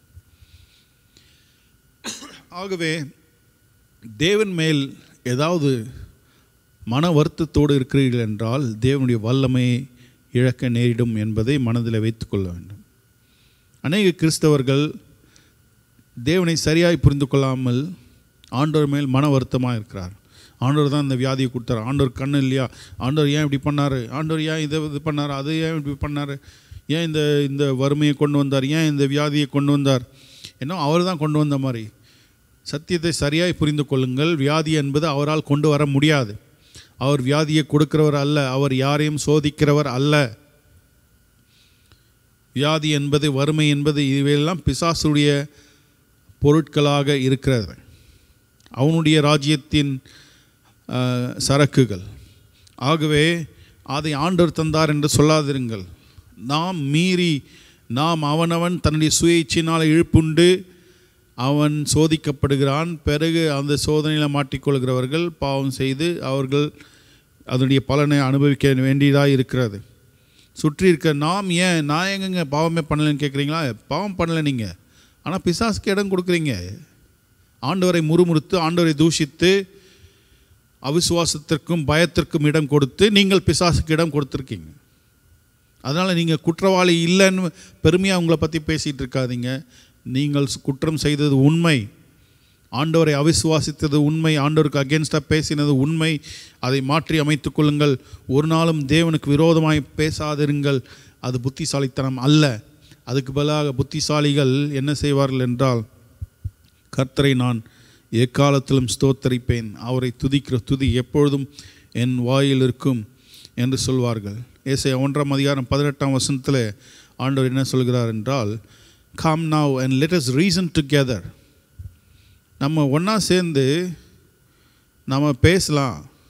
ஆகவே தேவன் மேல் ஏதாவது மன வருத்தத்தோடு இருக்கிறீர்கள் என்றால் தேவனுடைய வல்லமையை இழக்க நேரிடும் என்பதை மனதில் வைத்துக்கொள்ள வேண்டும் அநேக கிறிஸ்தவர்கள் தேவனை சரியாய் புரிந்து கொள்ளாமல் ஆண்டவர் மேல் மன வருத்தமாக இருக்கிறார் ஆண்டவர் தான் இந்த வியாதியை கொடுத்தார் ஆண்டவர் கண்ணு இல்லையா ஆண்டவர் ஏன் இப்படி பண்ணார் ஆண்டவர் ஏன் இதை இது பண்ணார் அது ஏன் இப்படி பண்ணார் ஏன் இந்த இந்த வறுமையை கொண்டு வந்தார் ஏன் இந்த வியாதியை கொண்டு வந்தார் என்ன அவர் தான் கொண்டு வந்த மாதிரி சத்தியத்தை சரியாய் புரிந்து கொள்ளுங்கள் வியாதி என்பது அவரால் கொண்டு வர முடியாது அவர் வியாதியை கொடுக்கிறவர் அல்ல அவர் யாரையும் சோதிக்கிறவர் அல்ல வியாதி என்பது வறுமை என்பது இவையெல்லாம் பிசாசுடைய பொருட்களாக இருக்கிறது அவனுடைய ராஜ்யத்தின் அஹ், சரக்குகள் ஆகவே அதை ஆண்டவர் தந்தார் என்று சொல்லாதிருங்கள் நாம் மீறி நாம் அவனவன் தன்னுடைய சுய இச்சையினால் இழுப்புண்டு அவன் சோதிக்கப்படுகிறான் பிறகு அந்த சோதனையில் மாட்டிக்கொள்கிறவர்கள் பாவம் செய்து அவர்கள் அதனுடைய பலனை அனுபவிக்க வேண்டியதாக இருக்கிறது சுற்றி இருக்க நாம் ஏன் நான் எங்கங்க பாவமே பண்ணலைன்னு கேட்குறீங்களா பாவம் பண்ணலை நீங்கள் ஆனால் பிசாசுக்கு இடம் கொடுக்குறீங்க ஆண்டவரை முறுமுறுத்து ஆண்டவரை தூஷித்து அவிசுவாசத்திற்கும் பயத்திற்கும் இடம் கொடுத்து நீங்கள் பிசாசுக்கு இடம் கொடுத்துருக்கீங்க அதனால் நீங்கள் குற்றவாளி இல்லைன்னு பெருமையாக உங்களை பற்றி பேசிகிட்டு இருக்காதீங்க நீங்கள் குற்றம் செய்தது உண்மை ஆண்டவரை அவிசுவாசித்தது உண்மை ஆண்டவருக்கு அகேன்ஸ்டாக பேசினது உண்மை அதை மாற்றி அமைத்துக் கொள்ளுங்கள் ஒரு நாளும் தேவனுக்கு விரோதமாய் பேசாதிருங்கள் அது புத்திசாலித்தனம் அல்ல அதுக்கு பதிலாக புத்திசாலிகள் என்ன செய்வார்கள் என்றால் கர்த்தரை நான் எக்காலத்திலும் ஸ்தோத்தரிப்பேன் அவரை துதிக்கிற துதி எப்பொழுதும் என் வாயில் இருக்கும் என்று சொல்வார்கள் ஏசை ஒன்றாம் அதிகாரம் பதினெட்டாம் வசனத்தில் ஆண்டவர் என்ன சொல்கிறார் என்றால் come now and let us reason together நம்ம ஒன்றா சேர்ந்து நம்ம பேசலாம்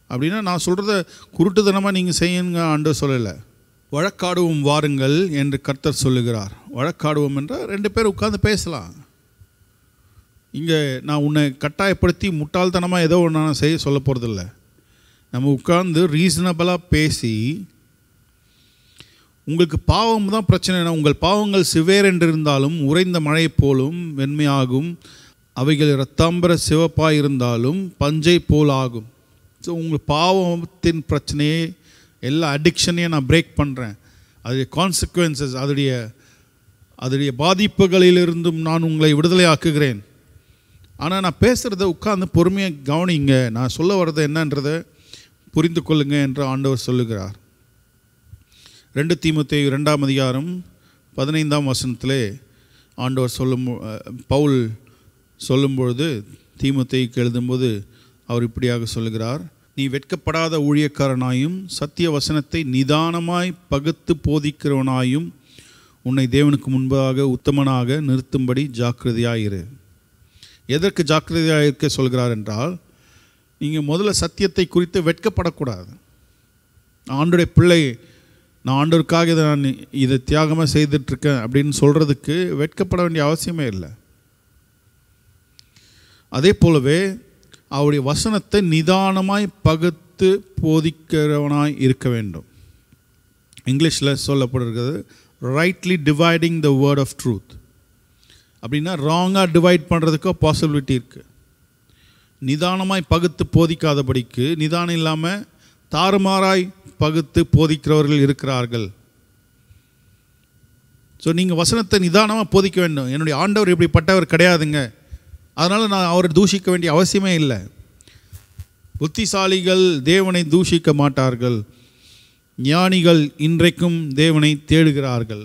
அப்படின்னா நான் சொல்கிறத குருட்டுத்தனமாக நீங்கள் செய்யுங்க ஆண்டு சொல்லலை வழக்காடுவோம் வாருங்கள் என்று கர்த்தர் சொல்லுகிறார் வழக்காடுவோம் என்றால் ரெண்டு பேர் உட்கார்ந்து பேசலாம் இங்கே நான் உன்னை கட்டாயப்படுத்தி முட்டாள்தனமாக ஏதோ ஒன்று நான் செய்ய சொல்ல போகிறதில்ல நம்ம உட்கார்ந்து ரீசனபிளாக பேசி உங்களுக்கு பாவம் தான் பிரச்சனை உங்கள் பாவங்கள் சிவேர் என்றிருந்தாலும் உறைந்த மழை போலும் வெண்மையாகும் அவைகள் இரத்தாம்பர சிவப்பாக இருந்தாலும் பஞ்சை போல் ஆகும் ஸோ உங்கள் பாவத்தின் பிரச்சனையே எல்லா அடிக்ஷனையும் நான் பிரேக் பண்ணுறேன் அதோடைய கான்சிக்வன்சஸ் அதோடைய அதோடைய பாதிப்புகளிலிருந்தும் நான் உங்களை விடுதலை ஆக்குகிறேன் ஆனால் நான் பேசுகிறத உட்கார்ந்து பொறுமையாக கவனிங்க நான் சொல்ல வர்றது என்னன்றதை புரிந்து கொள்ளுங்க என்று ஆண்டவர் சொல்லுகிறார் ரெண்டு தீமத்தை ரெண்டாம் அதிகாரம் பதினைந்தாம் வசனத்திலே ஆண்டவர் சொல்லும் பவுல் சொல்லும்பொழுது தீமத்தைக்கு எழுதும்போது அவர் இப்படியாக சொல்லுகிறார் நீ வெட்கப்படாத ஊழியக்காரனாயும் சத்திய வசனத்தை நிதானமாய் பகுத்து போதிக்கிறவனாயும் உன்னை தேவனுக்கு முன்பாக உத்தமனாக நிறுத்தும்படி ஜாக்கிரதையாயிரு எதற்கு ஜாக்கிரதையாக இருக்க சொல்கிறார் என்றால் நீங்கள் முதல்ல சத்தியத்தை குறித்து வெட்கப்படக்கூடாது நான் ஆண்டுடைய பிள்ளை நான் ஆண்டவருக்காக இதை நான் இதை தியாகமாக செய்துட்ருக்கேன் அப்படின்னு சொல்கிறதுக்கு வெட்கப்பட வேண்டிய அவசியமே இல்லை அதே போலவே அவருடைய வசனத்தை நிதானமாய் பகுத்து போதிக்கிறவனாய் இருக்க வேண்டும் இங்கிலீஷில் சொல்லப்படுகிறது rightly dividing the word of truth அப்படின்னா ராங்காக டிவைட் பண்ணுறதுக்கோ பாசிபிலிட்டி இருக்குது நிதானமாய் பகுத்து போதிக்காதபடிக்கு நிதானம் இல்லாமல் தாறுமாறாய் பகுத்து போதிக்கிறவர்கள் இருக்கிறார்கள் ஸோ நீங்கள் வசனத்தை நிதானமாக போதிக்க வேண்டும் என்னுடைய ஆண்டவர் இப்படிப்பட்டவர் கிடையாதுங்க அதனால் நான் அவரை தூஷிக்க வேண்டிய அவசியமே இல்லை புத்திசாலிகள் தேவனை தூஷிக்க மாட்டார்கள் ஞானிகள் இன்றைக்கும் தேவனை தேடுகிறார்கள்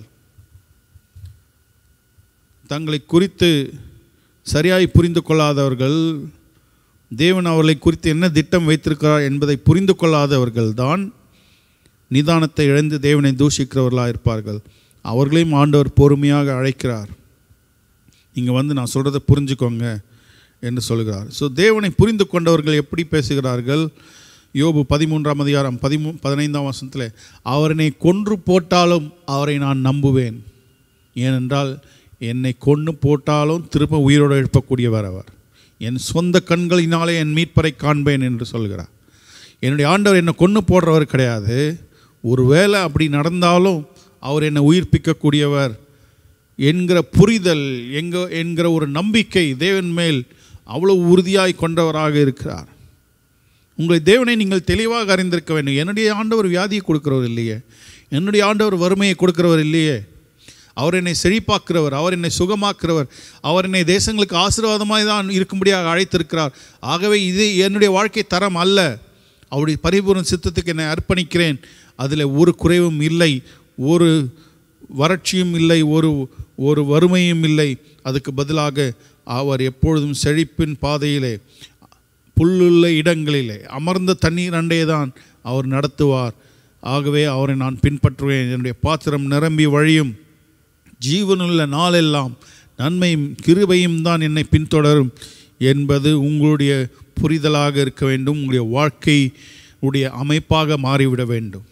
தங்களை குறித்து சரியாய் புரிந்து கொள்ளாதவர்கள் தேவன் அவர்களை குறித்து என்ன திட்டம் வைத்திருக்கிறார் என்பதை புரிந்து கொள்ளாதவர்கள் தான் நிதானத்தை இழந்து தேவனை தூஷிக்கிறவர்களாக இருப்பார்கள் அவர்களையும் ஆண்டவர் பொறுமையாக அழைக்கிறார் நீங்கள் வந்து நான் சொல்கிறத புரிஞ்சுக்கோங்க என்று சொல்கிறார் ஸோ தேவனை புரிந்து கொண்டவர்கள் எப்படி பேசுகிறார்கள் யோபு பதிமூன்றாம் அதிகாரம் பதிமூ பதினைந்தாம் வருஷத்தில் அவரனை கொன்று போட்டாலும் அவரை நான் நம்புவேன் ஏனென்றால் என்னை கொன்று போட்டாலும் திரும்ப உயிரோடு எழுப்பக்கூடியவர் அவர் என் சொந்த கண்களினாலே என் மீட்பரை காண்பேன் என்று சொல்கிறார் என்னுடைய ஆண்டவர் என்னை கொன்று போடுறவர் கிடையாது ஒருவேளை அப்படி நடந்தாலும் அவர் என்னை உயிர்ப்பிக்கக்கூடியவர் என்கிற புரிதல் எங்க என்கிற ஒரு நம்பிக்கை தேவன் மேல் அவ்வளோ உறுதியாய் கொண்டவராக இருக்கிறார் உங்களை தேவனை நீங்கள் தெளிவாக அறிந்திருக்க வேண்டும் என்னுடைய ஆண்டவர் வியாதியை கொடுக்கிறவர் இல்லையே என்னுடைய ஆண்டவர் வறுமையை கொடுக்கிறவர் இல்லையே அவர் என்னை செழிப்பாக்குறவர் அவர் என்னை சுகமாக்குறவர் அவர் என்னை தேசங்களுக்கு ஆசீர்வாதமாக தான் இருக்கும்படியாக அழைத்திருக்கிறார் ஆகவே இது என்னுடைய வாழ்க்கை தரம் அல்ல அவருடைய பரிபூர்ண சித்தத்துக்கு என்னை அர்ப்பணிக்கிறேன் அதில் ஒரு குறைவும் இல்லை ஒரு வறட்சியும் இல்லை ஒரு ஒரு வறுமையும் இல்லை அதுக்கு பதிலாக அவர் எப்பொழுதும் செழிப்பின் பாதையிலே புல்லுள்ள இடங்களிலே அமர்ந்த தண்ணீர் அண்டையே தான் அவர் நடத்துவார் ஆகவே அவரை நான் பின்பற்றுவேன் என்னுடைய பாத்திரம் நிரம்பி வழியும் ஜீவனுள்ள நாளெல்லாம் நன்மையும் கிருபையும் தான் என்னை பின்தொடரும் என்பது உங்களுடைய புரிதலாக இருக்க வேண்டும் உங்களுடைய வாழ்க்கை உடைய அமைப்பாக மாறிவிட வேண்டும்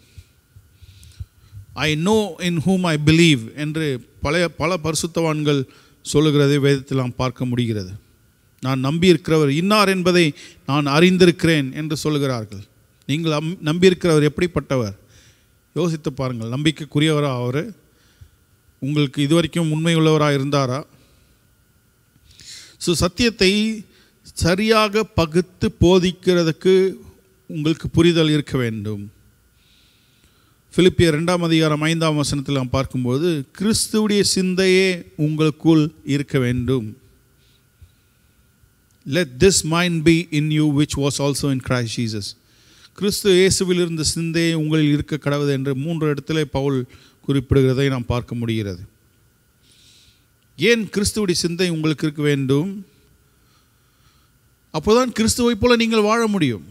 I know in whom I believe என்று பழைய பல பரிசுத்தவான்கள் சொல்லுகிறதை வேதத்தில் நாம் பார்க்க முடிகிறது நான் நம்பியிருக்கிறவர் இன்னார் என்பதை நான் அறிந்திருக்கிறேன் என்று சொல்லுகிறார்கள் நீங்கள் அம் நம்பியிருக்கிறவர் எப்படிப்பட்டவர் யோசித்து பாருங்கள் நம்பிக்கைக்குரியவரா அவர் உங்களுக்கு இதுவரைக்கும் உண்மை உள்ளவராக இருந்தாரா ஸோ சத்தியத்தை சரியாக பகுத்து போதிக்கிறதுக்கு உங்களுக்கு புரிதல் இருக்க வேண்டும் பிலிப்பியர் ரெண்டாம் அதிகாரம் ஐந்தாம் வசனத்தில் நாம் பார்க்கும்போது கிறிஸ்துவுடைய சிந்தையே உங்களுக்குள் இருக்க வேண்டும் let this mind be in you which was also in Christ Jesus கிறிஸ்து இயேசுவில் இருந்த சிந்தையை உங்களில் இருக்க கடவுது என்று மூன்று இடத்துல பவுல் குறிப்பிடுகிறதை நாம் பார்க்க முடிகிறது ஏன் கிறிஸ்துவுடைய சிந்தை உங்களுக்கு இருக்க வேண்டும் அப்போதான் கிறிஸ்துவை போல நீங்கள் வாழ முடியும்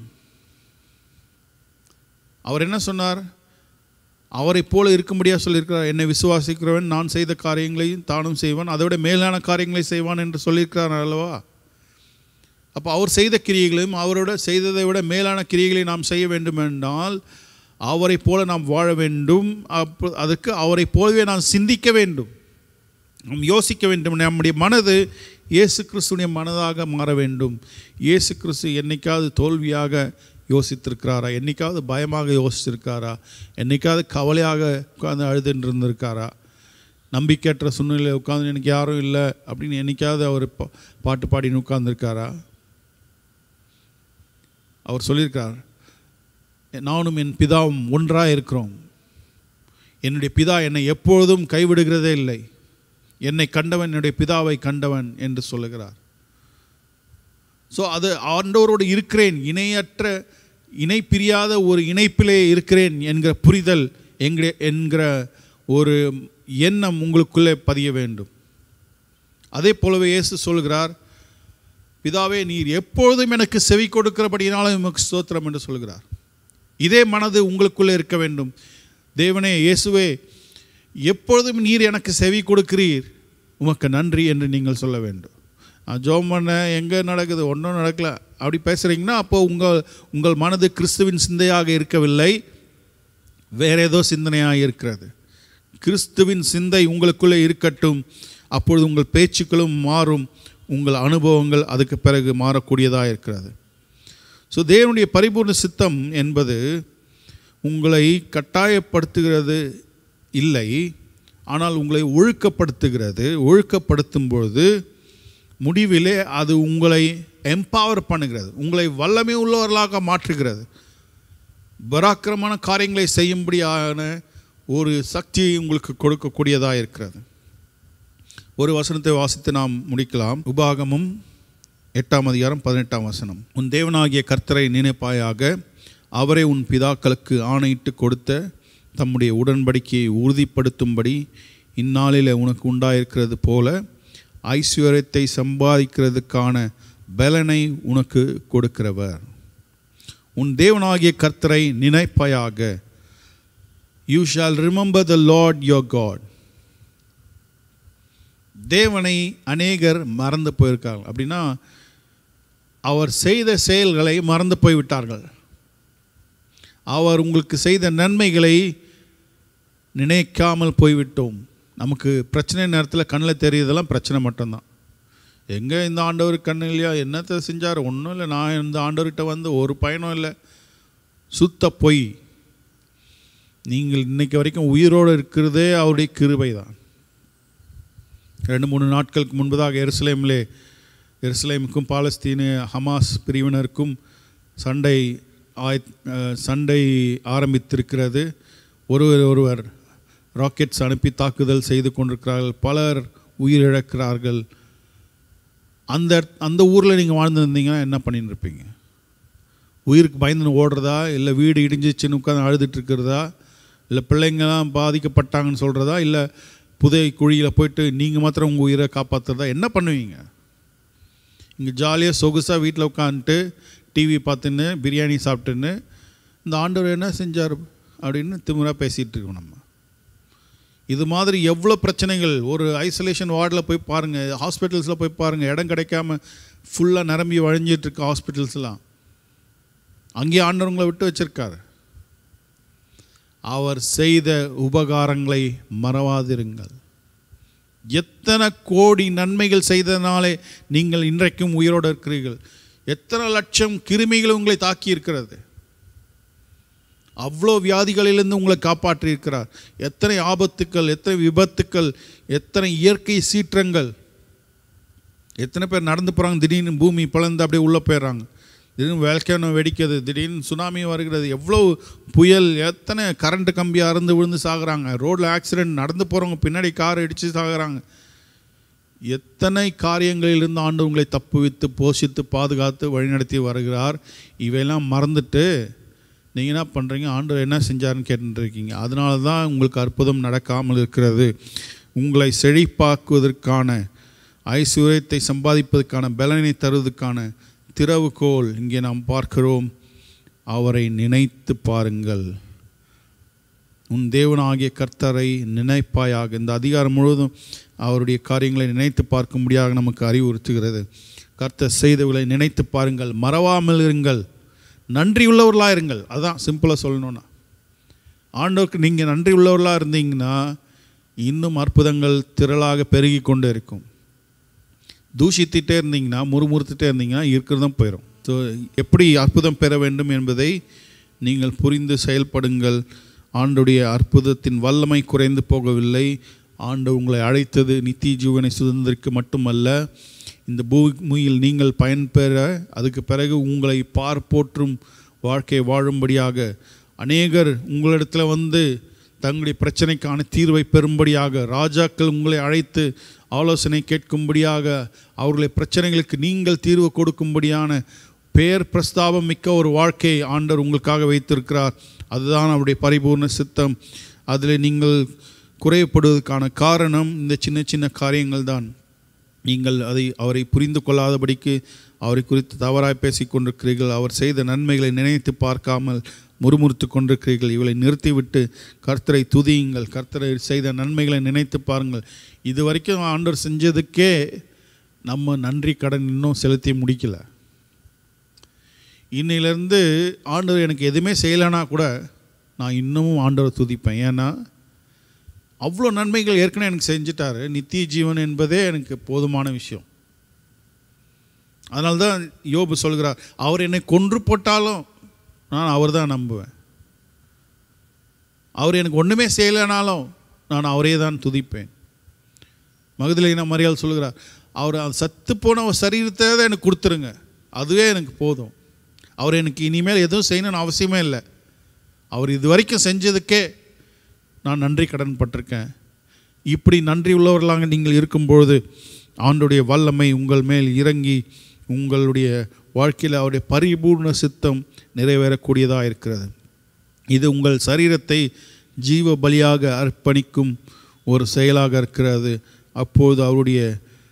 அவர் என்ன சொன்னார் அவரை போல இருக்கும்படியாக சொல்லியிருக்கிறார் என்னை விசுவாசிக்கிறவன் நான் செய்த காரியங்களையும் தானும் செய்வான் அதை விட மேலான காரியங்களை செய்வான் என்று சொல்லியிருக்கிறார் அல்லவா அப்போ அவர் செய்த கிரியைகளையும் அவரோட செய்ததை விட மேலான கிரியைகளை நாம் செய்ய வேண்டும் என்றால் அவரைப் போல நாம் வாழ வேண்டும் அப்போ அதற்கு அவரைப் போலவே நாம் சிந்திக்க வேண்டும் நாம் யோசிக்க வேண்டும் நம்முடைய மனது இயேசு கிறிஸ்துடைய மனதாக மாற வேண்டும் இயேசு கிறிஸ்து என்னைக்காவது தோல்வியாக யோசித்திருக்கிறாரா என்னைக்காவது பயமாக யோசிச்சிருக்காரா என்னைக்காவது கவலையாக உட்கார்ந்து அழுதுன்னு இருந்திருக்காரா நம்பிக்கையற்ற சூழ்நிலையில் உட்காந்து எனக்கு யாரும் இல்லை அப்படின்னு என்னைக்காவது அவர் பா- பாட்டு பாடின்னு உட்கார்ந்துருக்காரா அவர் சொல்லியிருக்கார் நானும் என் பிதாவும் ஒன்றாக இருக்கிறோம் என்னுடைய பிதா என்னை எப்பொழுதும் கைவிடுகிறதே இல்லை என்னை கண்டவன் என்னுடைய பிதாவை கண்டவன் என்று சொல்லுகிறார் ஸோ அது ஆண்டவரோடு இருக்கிறேன் இணையற்ற இணை பிரியாத ஒரு இணைப்பிலே இருக்கிறேன் என்கிற புரிதல் என்கிற என்கிற ஒரு எண்ணம் உங்களுக்குள்ளே பதிய வேண்டும் அதே போலவே இயேசு சொல்கிறார் பிதாவே நீர் எப்பொழுதும் எனக்கு செவி கொடுக்கிறபடினாலும் உமக்கு ஸ்தோத்திரம் என்று சொல்கிறார் இதே மனது உங்களுக்குள்ளே இருக்க வேண்டும் தேவனே இயேசுவே எப்பொழுதும் நீர் எனக்கு செவி கொடுக்கிறீர் உமக்கு நன்றி என்று நீங்கள் சொல்ல வேண்டும் நான் ஜோம் பண்ண எங்கே நடக்குது ஒன்றும் நடக்கல அப்படி பேசுகிறீங்கன்னா அப்போ உங்கள் உங்கள் மனது கிறிஸ்துவின் சிந்தையாக இருக்கவில்லை வேற ஏதோ சிந்தனையாக இருக்கிறது கிறிஸ்துவின் சிந்தை உங்களுக்குள்ளே இருக்கட்டும் அப்பொழுது உங்கள் பேச்சுக்களும் மாறும் உங்கள் அனுபவங்கள் அதுக்கு பிறகு மாறக்கூடியதாக இருக்கிறது ஸோ தேவனுடைய பரிபூர்ண சித்தம் என்பது உங்களை கட்டாயப்படுத்துகிறது இல்லை ஆனால் உங்களை ஒழுக்கப்படுத்துகிறது ஒழுக்கப்படுத்தும் பொழுது முடிவிலே அது உங்களை எம்பவர் பண்ணுகிறது உங்களை வல்லமை உள்ளவர்களாக மாற்றுகிறது பராக்கிரமான காரியங்களை செய்யும்படியான ஒரு சக்தியை உங்களுக்கு கொடுக்கக்கூடியதாக இருக்கிறது ஒரு வசனத்தை வாசித்து நாம் முடிக்கலாம் உபாகமும் எட்டாம் அதிகாரம் பதினெட்டாம் வசனம் உன் தேவனாகிய கர்த்தரை நினைப்பாயாக அவரே உன் பிதாக்களுக்கு ஆணையிட்டு கொடுத்த தம்முடைய உடன்படிக்கையை உறுதிப்படுத்தும்படி இந்நாளில் உனக்கு உண்டாயிருக்கிறது போல ஐஸ்வர்யத்தை சம்பாதிக்கிறதுக்கான பலனை உனக்கு கொடுக்கிறவர் உன் தேவனாகிய கர்த்தரை நினைப்பாயாக you shall remember the Lord your God தேவனை அநேகர் மறந்து போயிருக்காங்க அப்படின்னா அவர் செய்த செயல்களை மறந்து போய்விட்டார்கள் அவர் உங்களுக்கு செய்த நன்மைகளை நினைக்காமல் போய்விட்டோம் நமக்கு பிரச்சனை நேரத்தில் கண்ணில் தெரியுதெல்லாம் பிரச்சனை மட்டும்தான் எங்கே இந்த ஆண்டவர் கண்ணு இல்லையா என்னத்தை செஞ்சார் ஒன்றும் இல்லை நான் இந்த ஆண்டவர்கிட்ட வந்து ஒரு பயனும் இல்லை சுத்த பொய் நீங்கள் இன்னைக்கு வரைக்கும் உயிரோடு இருக்கிறதே அவருடைய கிருபை தான் ரெண்டு மூணு நாட்களுக்கு முன்பதாக எருசலேமிலே எருசலேமுக்கும் பாலஸ்தீனு ஹமாஸ் பிரிவினருக்கும் சண்டை ஆய் அஹ், சண்டை ஆரம்பித்திருக்கிறது ஒருவர் ஒருவர் ராக்கெட்ஸ் அனுப்பி தாக்குதல் செய்து கொண்டிருக்கிறார்கள் பலர் உயிரிழக்கிறார்கள் அந்த அந்த ஊரில் நீங்கள் வாழ்ந்துருந்தீங்கன்னா என்ன பண்ணின்னு இருப்பீங்க உயிருக்கு பயந்துன்னு ஓடுறதா இல்லை வீடு இடிஞ்சிச்சுன்னு உட்காந்து அழுதுட்டு இருக்கிறதா இல்லை பிள்ளைங்கலாம் பாதிக்கப்பட்டாங்கன்னு சொல்கிறதா இல்லை புதை குழியில் போயிட்டு நீங்கள் மாத்திரம் உங்கள் உயிரை காப்பாற்றுறதா என்ன பண்ணுவீங்க இங்கே ஜாலியாக சொகுசாக வீட்டில் உட்காந்துட்டு டிவி பார்த்துன்னு பிரியாணி சாப்பிட்டுன்னு இந்த ஆண்டவர் என்ன செஞ்சார் அப்படின்னு திமிராக பேசிகிட்டு இருக்கோம் நம்ம இது மாதிரி எவ்வளோ பிரச்சனைகள் ஒரு ஐசோலேஷன் வார்டில் போய் பாருங்கள் ஹாஸ்பிட்டல்ஸில் போய் பாருங்கள் இடம் கிடைக்காம ஃபுல்லாக நிரம்பி வழிஞ்சிட்டு இருக்கு ஹாஸ்பிட்டல்ஸ்லாம் அங்கேயே ஆண்டவங்களை விட்டு வச்சிருக்காரு அவர் செய்த உபகாரங்களை மறவாதிருங்கள் எத்தனை கோடி நன்மைகள் செய்ததனாலே நீங்கள் இன்றைக்கும் உயிரோடு இருக்கிறீர்கள் எத்தனை லட்சம் கிருமிகள் உங்களை தாக்கி இருக்கிறது அவ்வளோ வியாதிகளிலிருந்து உங்களை காப்பாற்றி இருக்கிறார் எத்தனை ஆபத்துக்கள் எத்தனை விபத்துக்கள் எத்தனை இயற்கை சீற்றங்கள் எத்தனை பேர் நடந்து போகிறாங்க திடீர்னு பூமி பிளந்து அப்படியே உள்ளே போயிடுறாங்க திடீர்னு வேல்கேனோ வெடிக்கிறது திடீர்னு சுனாமி வருகிறது எவ்வளோ புயல் எத்தனை கரண்ட் கம்பி அறுந்து விழுந்து சாகுறாங்க ரோட்டில் ஆக்சிடென்ட் நடந்து போகிறவங்க பின்னாடி கார் இடித்து சாகுறாங்க எத்தனை காரியங்களிலிருந்து ஆண்டு உங்களை தப்புவித்து போஷித்து பாதுகாத்து வழிநடத்தி வருகிறார் இவையெல்லாம் மறந்துட்டு நீங்கள் என்ன பண்ணுறீங்க ஆண்டவர் என்ன செஞ்சாருன்னு கேட்டுருக்கீங்க அதனால தான் உங்களுக்கு அற்புதம் நடக்காமல் இருக்கிறது உங்களை செழிப்பாக்குவதற்கான ஐஸ்வர்யத்தை சம்பாதிப்பதற்கான பலனை தருவதற்கான திறவுகோல் இங்கே நாம் பார்க்கிறோம் அவரை நினைத்து பாருங்கள் உன் தேவனாகிய கர்த்தரை நினைப்பாயாக இந்த அதிகாரம் முழுவதும் அவருடைய காரியங்களை நினைத்து பார்க்கும்படியாக நமக்கு அறிவுறுத்துகிறது கர்த்தர் செய்தவர்களை நினைத்து பாருங்கள் மறவாமல் இருங்கள் நன்றி உள்ளவர்களாக இருங்கள் அதான் சிம்பிளாக சொல்லணும்னா ஆண்டவருக்கு நீங்கள் நன்றி உள்ளவர்களாக இருந்தீங்கன்னா இன்னும் அற்புதங்கள் திரளாக பெருகி கொண்டு இருக்கும் தூஷித்துட்டே இருந்தீங்கன்னா முறுமுறுத்துட்டே இருந்தீங்கன்னா இருக்கிறதும் போயிடும் ஸோ எப்படி அற்புதம் பெற வேண்டும் என்பதை நீங்கள் புரிந்து செயல்படுங்கள் ஆண்டுடைய அற்புதத்தின் வல்லமை குறைந்து போகவில்லை ஆண்டு உங்களை அழைத்தது நித்திய ஜீவனை சுதந்திரிக்க மட்டுமல்ல இந்த பூமியில் நீங்கள் பயன்பெற அதுக்கு பிறகு உங்களை பார் போற்றும் வாழ்க்கை வாழும்படியாக அநேகர் உங்களிடத்தில் வந்து தங்களுடைய பிரச்சனைக்கான தீர்வை பெறும்படியாக ராஜாக்கள் உங்களை அழைத்து ஆலோசனை கேட்கும்படியாக அவர்களுடைய பிரச்சனைகளுக்கு நீங்கள் தீர்வு கொடுக்கும்படியான பெயர் பிரஸ்தாபம் மிக்க ஒரு வாழ்க்கையை ஆண்டவர் உங்களுக்காக வைத்திருக்கிறார் அதுதான் அவருடைய பரிபூர்ண சித்தம் அதில் நீங்கள் குறையப்படுவதற்கான காரணம் இந்த சின்ன சின்ன காரியங்கள் தான் நீங்கள் அதை அவரை புரிந்து கொள்ளாதபடிக்கு அவரை குறித்து தவறாய் பேசிக் கொண்டிருக்கிறீர்கள் அவர் செய்த நன்மைகளை நினைத்து பார்க்காமல் முறுமுறுத்து கொண்டிருக்கிறீர்கள் இவளை நிறுத்திவிட்டு கர்த்தரை துதியுங்கள் கர்த்தரை செய்த நன்மைகளை நினைத்து பாருங்கள் இது வரைக்கும் ஆண்டவர் செஞ்சதுக்கே நம்ம நன்றி கடன் இன்னும் செலுத்தி முடிக்கல இன்னையிலேருந்து ஆண்டவர் எனக்கு எதுவுமே செய்யலைனா கூட நான் இன்னமும் ஆண்டவரை துதிப்பேன் ஏன்னா அவ்வளோ நன்மைகள் ஏற்கனவே எனக்கு செஞ்சிட்டாரு நித்திய ஜீவன் என்பதே எனக்கு போதுமான விஷயம் அதனால தான் யோபு சொல்கிறார் அவர் என்னை கொன்று போட்டாலும் நான் அவர் தான் நம்புவேன் அவர் எனக்கு ஒன்றுமே செய்யலைனாலும் நான் அவரே தான் துதிப்பேன் மகதிலேனா மரியாதை சொல்கிறார் அவர் அந்த சத்து போன ஒரு சரீரத்தை தான் எனக்கு கொடுத்துருங்க அதுவே எனக்கு போதும் அவர் எனக்கு இனிமேல் எதுவும் செய்யணும்னு அவசியமே இல்லை அவர் இது வரைக்கும் செஞ்சதுக்கே நான் நன்றி கடன் பட்டிருக்கேன் இப்படி நன்றி உள்ளவர்களாக நீங்கள் இருக்கும்பொழுது ஆண்டுடைய வல்லமை உங்கள் மேல் இறங்கி உங்களுடைய வாழ்க்கையில் அவருடைய பரிபூர்ண சித்தம் நிறைவேறக்கூடியதாக இருக்கிறது இது உங்கள் சரீரத்தை ஜீவ பலியாக அர்ப்பணிக்கும் ஒரு செயலாக இருக்கிறது அப்போது அவருடைய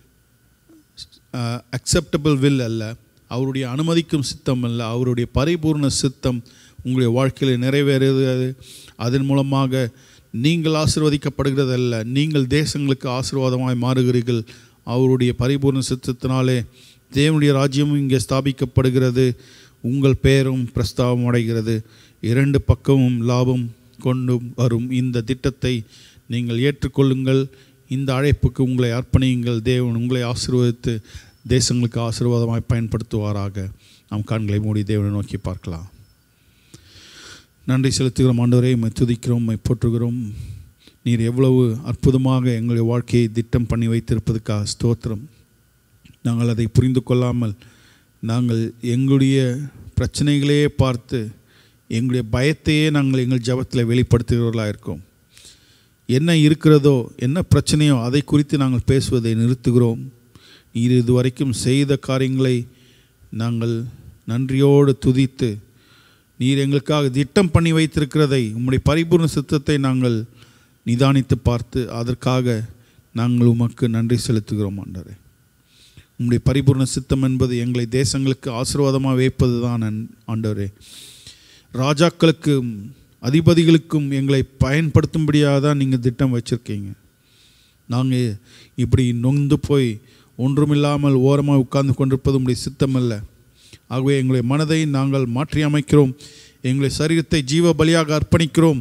அக்செப்டபிள் வில் அல்ல அவருடைய அனுமதிக்கும் சித்தம் அல்ல அவருடைய பரிபூர்ண சித்தம் உங்களுடைய வாழ்க்கையில் நிறைவேறுகிறது அதன் மூலமாக நீங்கள் ஆசிர்வதிக்கப்படுகிறது அல்ல நீங்கள் தேசங்களுக்கு ஆசீர்வாதமாய் மாறுகிறீர்கள் அவருடைய பரிபூர்ண சித்தத்தினாலே தேவனுடைய ராஜ்யமும் இங்கே ஸ்தாபிக்கப்படுகிறது உங்கள் பெயரும் பிரஸ்தாபம் அடைகிறது இரண்டு பக்கமும் லாபம் கொண்டு வரும் இந்த திட்டத்தை நீங்கள் ஏற்றுக்கொள்ளுங்கள் இந்த அழைப்புக்கு உங்களை அர்ப்பணியுங்கள் தேவன் உங்களை ஆசீர்வதித்து தேசங்களுக்கு ஆசீர்வாதமாய் பயன்படுத்துவாராக நாம் கண்களை மூடி தேவனை நோக்கி பார்க்கலாம் நன்றி செலுத்துகிறோம் ஆண்டவரே உம்மை துதிக்கிறோம் உம்மை போற்றுகிறோம் நீர் எவ்வளவு அற்புதமாக எங்களுடைய வாழ்க்கையை திட்டம் பண்ணி வைத்திருப்பதற்காக ஸ்தோத்திரம் நாங்கள் அதை புரிந்து கொள்ளாமல் நாங்கள் எங்களுடைய பிரச்சனைகளையே பார்த்து எங்களுடைய பயத்தையே நாங்கள் எங்கள் ஜபத்தில் வெளிப்படுத்துகிறவர்களாக இருக்கோம் என்ன இருக்கிறதோ என்ன பிரச்சனையோ அதை குறித்து நாங்கள் பேசுவதை நிறுத்துகிறோம் நீர் இதுவரைக்கும் செய்த காரியங்களை நாங்கள் நன்றியோடு துதித்து நீர் எங்களுக்காக திட்டம் பண்ணி வைத்திருக்கிறதை உம்முடைய பரிபூர்ண சித்தத்தை நாங்கள் நிதானித்து பார்த்து அதற்காக நாங்கள் உமக்கு நன்றி செலுத்துகிறோம் ஆண்டவரே உம்முடைய பரிபூர்ண சித்தம் என்பது எங்களை தேசங்களுக்கு ஆசீர்வாதமாக வைப்பது தான் ஆண்டவரே ராஜாக்களுக்கும் அதிபதிகளுக்கும் எங்களை பயன்படுத்தும்படியாக தான் நீங்கள் திட்டம் வச்சுருக்கீங்க நாங்கள் இப்படி நொந்து போய் ஒன்றுமில்லாமல் ஓரமாக உட்கார்ந்து கொண்டிருப்பது உங்களுடைய சித்தம் அல்ல ஆகவே எங்களுடைய மனதை நாங்கள் மாற்றி அமைக்கிறோம் எங்களுடைய சரீரத்தை ஜீவ பலியாக அர்ப்பணிக்கிறோம்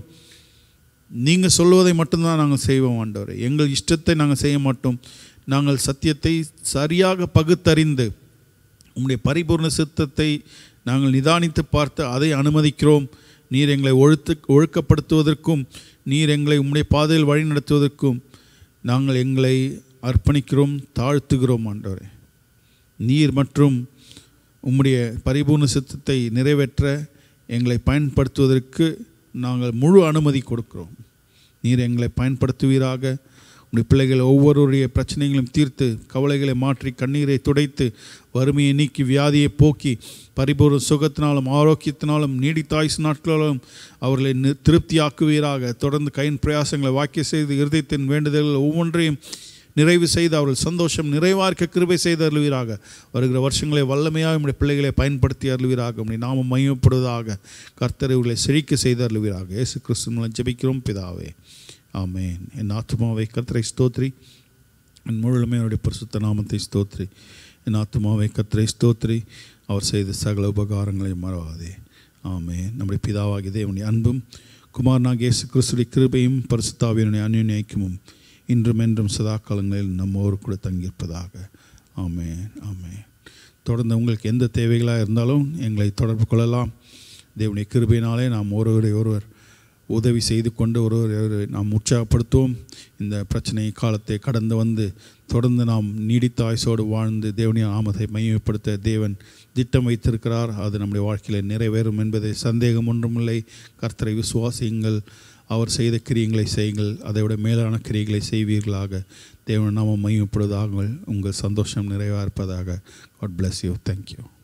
நீங்கள் சொல்வதை மட்டும்தான் நாங்கள் செய்வோம் ஆண்டவரே எங்கள் இஷ்டத்தை நாங்கள் செய்ய மாட்டோம் நாங்கள் சத்தியத்தை சரியாக பகுத்தறிந்து உம்முடைய பரிபூர்ண சித்தத்தை நாங்கள் நிதானித்து பார்த்து அதை அனுமதிக்கிறோம் நீர் எங்களை ஒழுத்து ஒழுக்கப்படுத்துவதற்கும் நீர் எங்களை உம்முடைய பாதையில் வழிநடத்துவதற்கும் நாங்கள் எங்களை அர்ப்பணிக்கிறோம் தாழ்த்துகிறோம் ஆண்டவரே நீர் மற்றும் உம்முடைய பரிபூர்ண சித்தத்தை நிறைவேற்ற எங்களை பயன்படுத்துவதற்கு நாங்கள் முழு அனுமதி கொடுக்கிறோம் நீர் எங்களை பயன்படுத்துவீராக உடைய பிள்ளைகள் ஒவ்வொருடைய பிரச்சனைகளையும் தீர்த்து கவலைகளை மாற்றி கண்ணீரை துடைத்து வறுமையை நீக்கி வியாதியை போக்கி பரிபூர்ண சுகத்தினாலும் ஆரோக்கியத்தினாலும் நீடித்தாயுசு நாட்களிலும் அவர்களை நி- திருப்தியாக்குவீராக தொடர்ந்து கையின் பிரயாசங்களை வாக்கிய செய்து இருதயத்தின் வேண்டுதல்கள் ஒவ்வொன்றையும் நிறைவு செய்து அவர்கள் சந்தோஷம் நிறைவார்க்க கிருபை செய்து அருள்வீராக வருகிற வருஷங்களை வல்லமையாக நம்முடைய பிள்ளைகளை பயன்படுத்தி அருள்வீராக உம்முடைய நாமம் மையப்படுவதாக கர்த்தர் இவர்களை செழிக்க செய்து அருள்வீராக இயேசு கிறிஸ்து மூலம் ஜெபிக்கிறோம் பிதாவே ஆமென் என் ஆத்மாவை கர்த்தரை ஸ்தோத்ரி என் முழுமே அவருடைய பரிசுத்த நாமத்தை ஸ்தோத்ரி என் ஆத்மாவை கத்திரை ஸ்தோத்திரி அவர் செய்த சகல உபகாரங்களை மறவாதே ஆமே நம்முடைய பிதாவாகிய தேவனுடைய அன்பும் குமாரனாகிய இயேசு கிறிஸ்துடைய கிருபையும் பரிசுத்தாவியனுடைய அந்யுன்ய ஐக்கியமும் இன்றும் என்றும் சதா காலங்களில் நம்மோடு கூட தங்கியிருப்பதாக ஆமென் ஆமென் தொடர்ந்து உங்களுக்கு எந்த தேவைகளாக இருந்தாலும் எங்களை தொடர்பு கொள்ளலாம் தேவனுடைய கிருபையினாலே நாம் ஒருவரை ஒருவர் உதவி செய்து கொண்டு ஒருவரை நாம் உற்சாகப்படுத்துவோம் இந்த பிரச்சனை காலத்தை கடந்து வந்து தொடர்ந்து நாம் நீடித்த ஆயுசோடு வாழ்ந்து தேவனின் நாமத்தை மையப்படுத்த தேவன் திட்டம் வைத்திருக்கிறார் அது நம்முடைய வாழ்க்கையில் நிறைவேறும் என்பதை சந்தேகம் ஒன்றுமில்லை கர்த்தரை விசுவாசியுங்கள் அவர் செய்த கிரியங்களை செய்யுங்கள் அதை விட மேலான கிரியைகளை செய்வீர்களாக தேவன் நாமம் மையப்படுவதாக உங்கள் சந்தோஷம் நிறைவாக இருப்பதாக God bless you thank you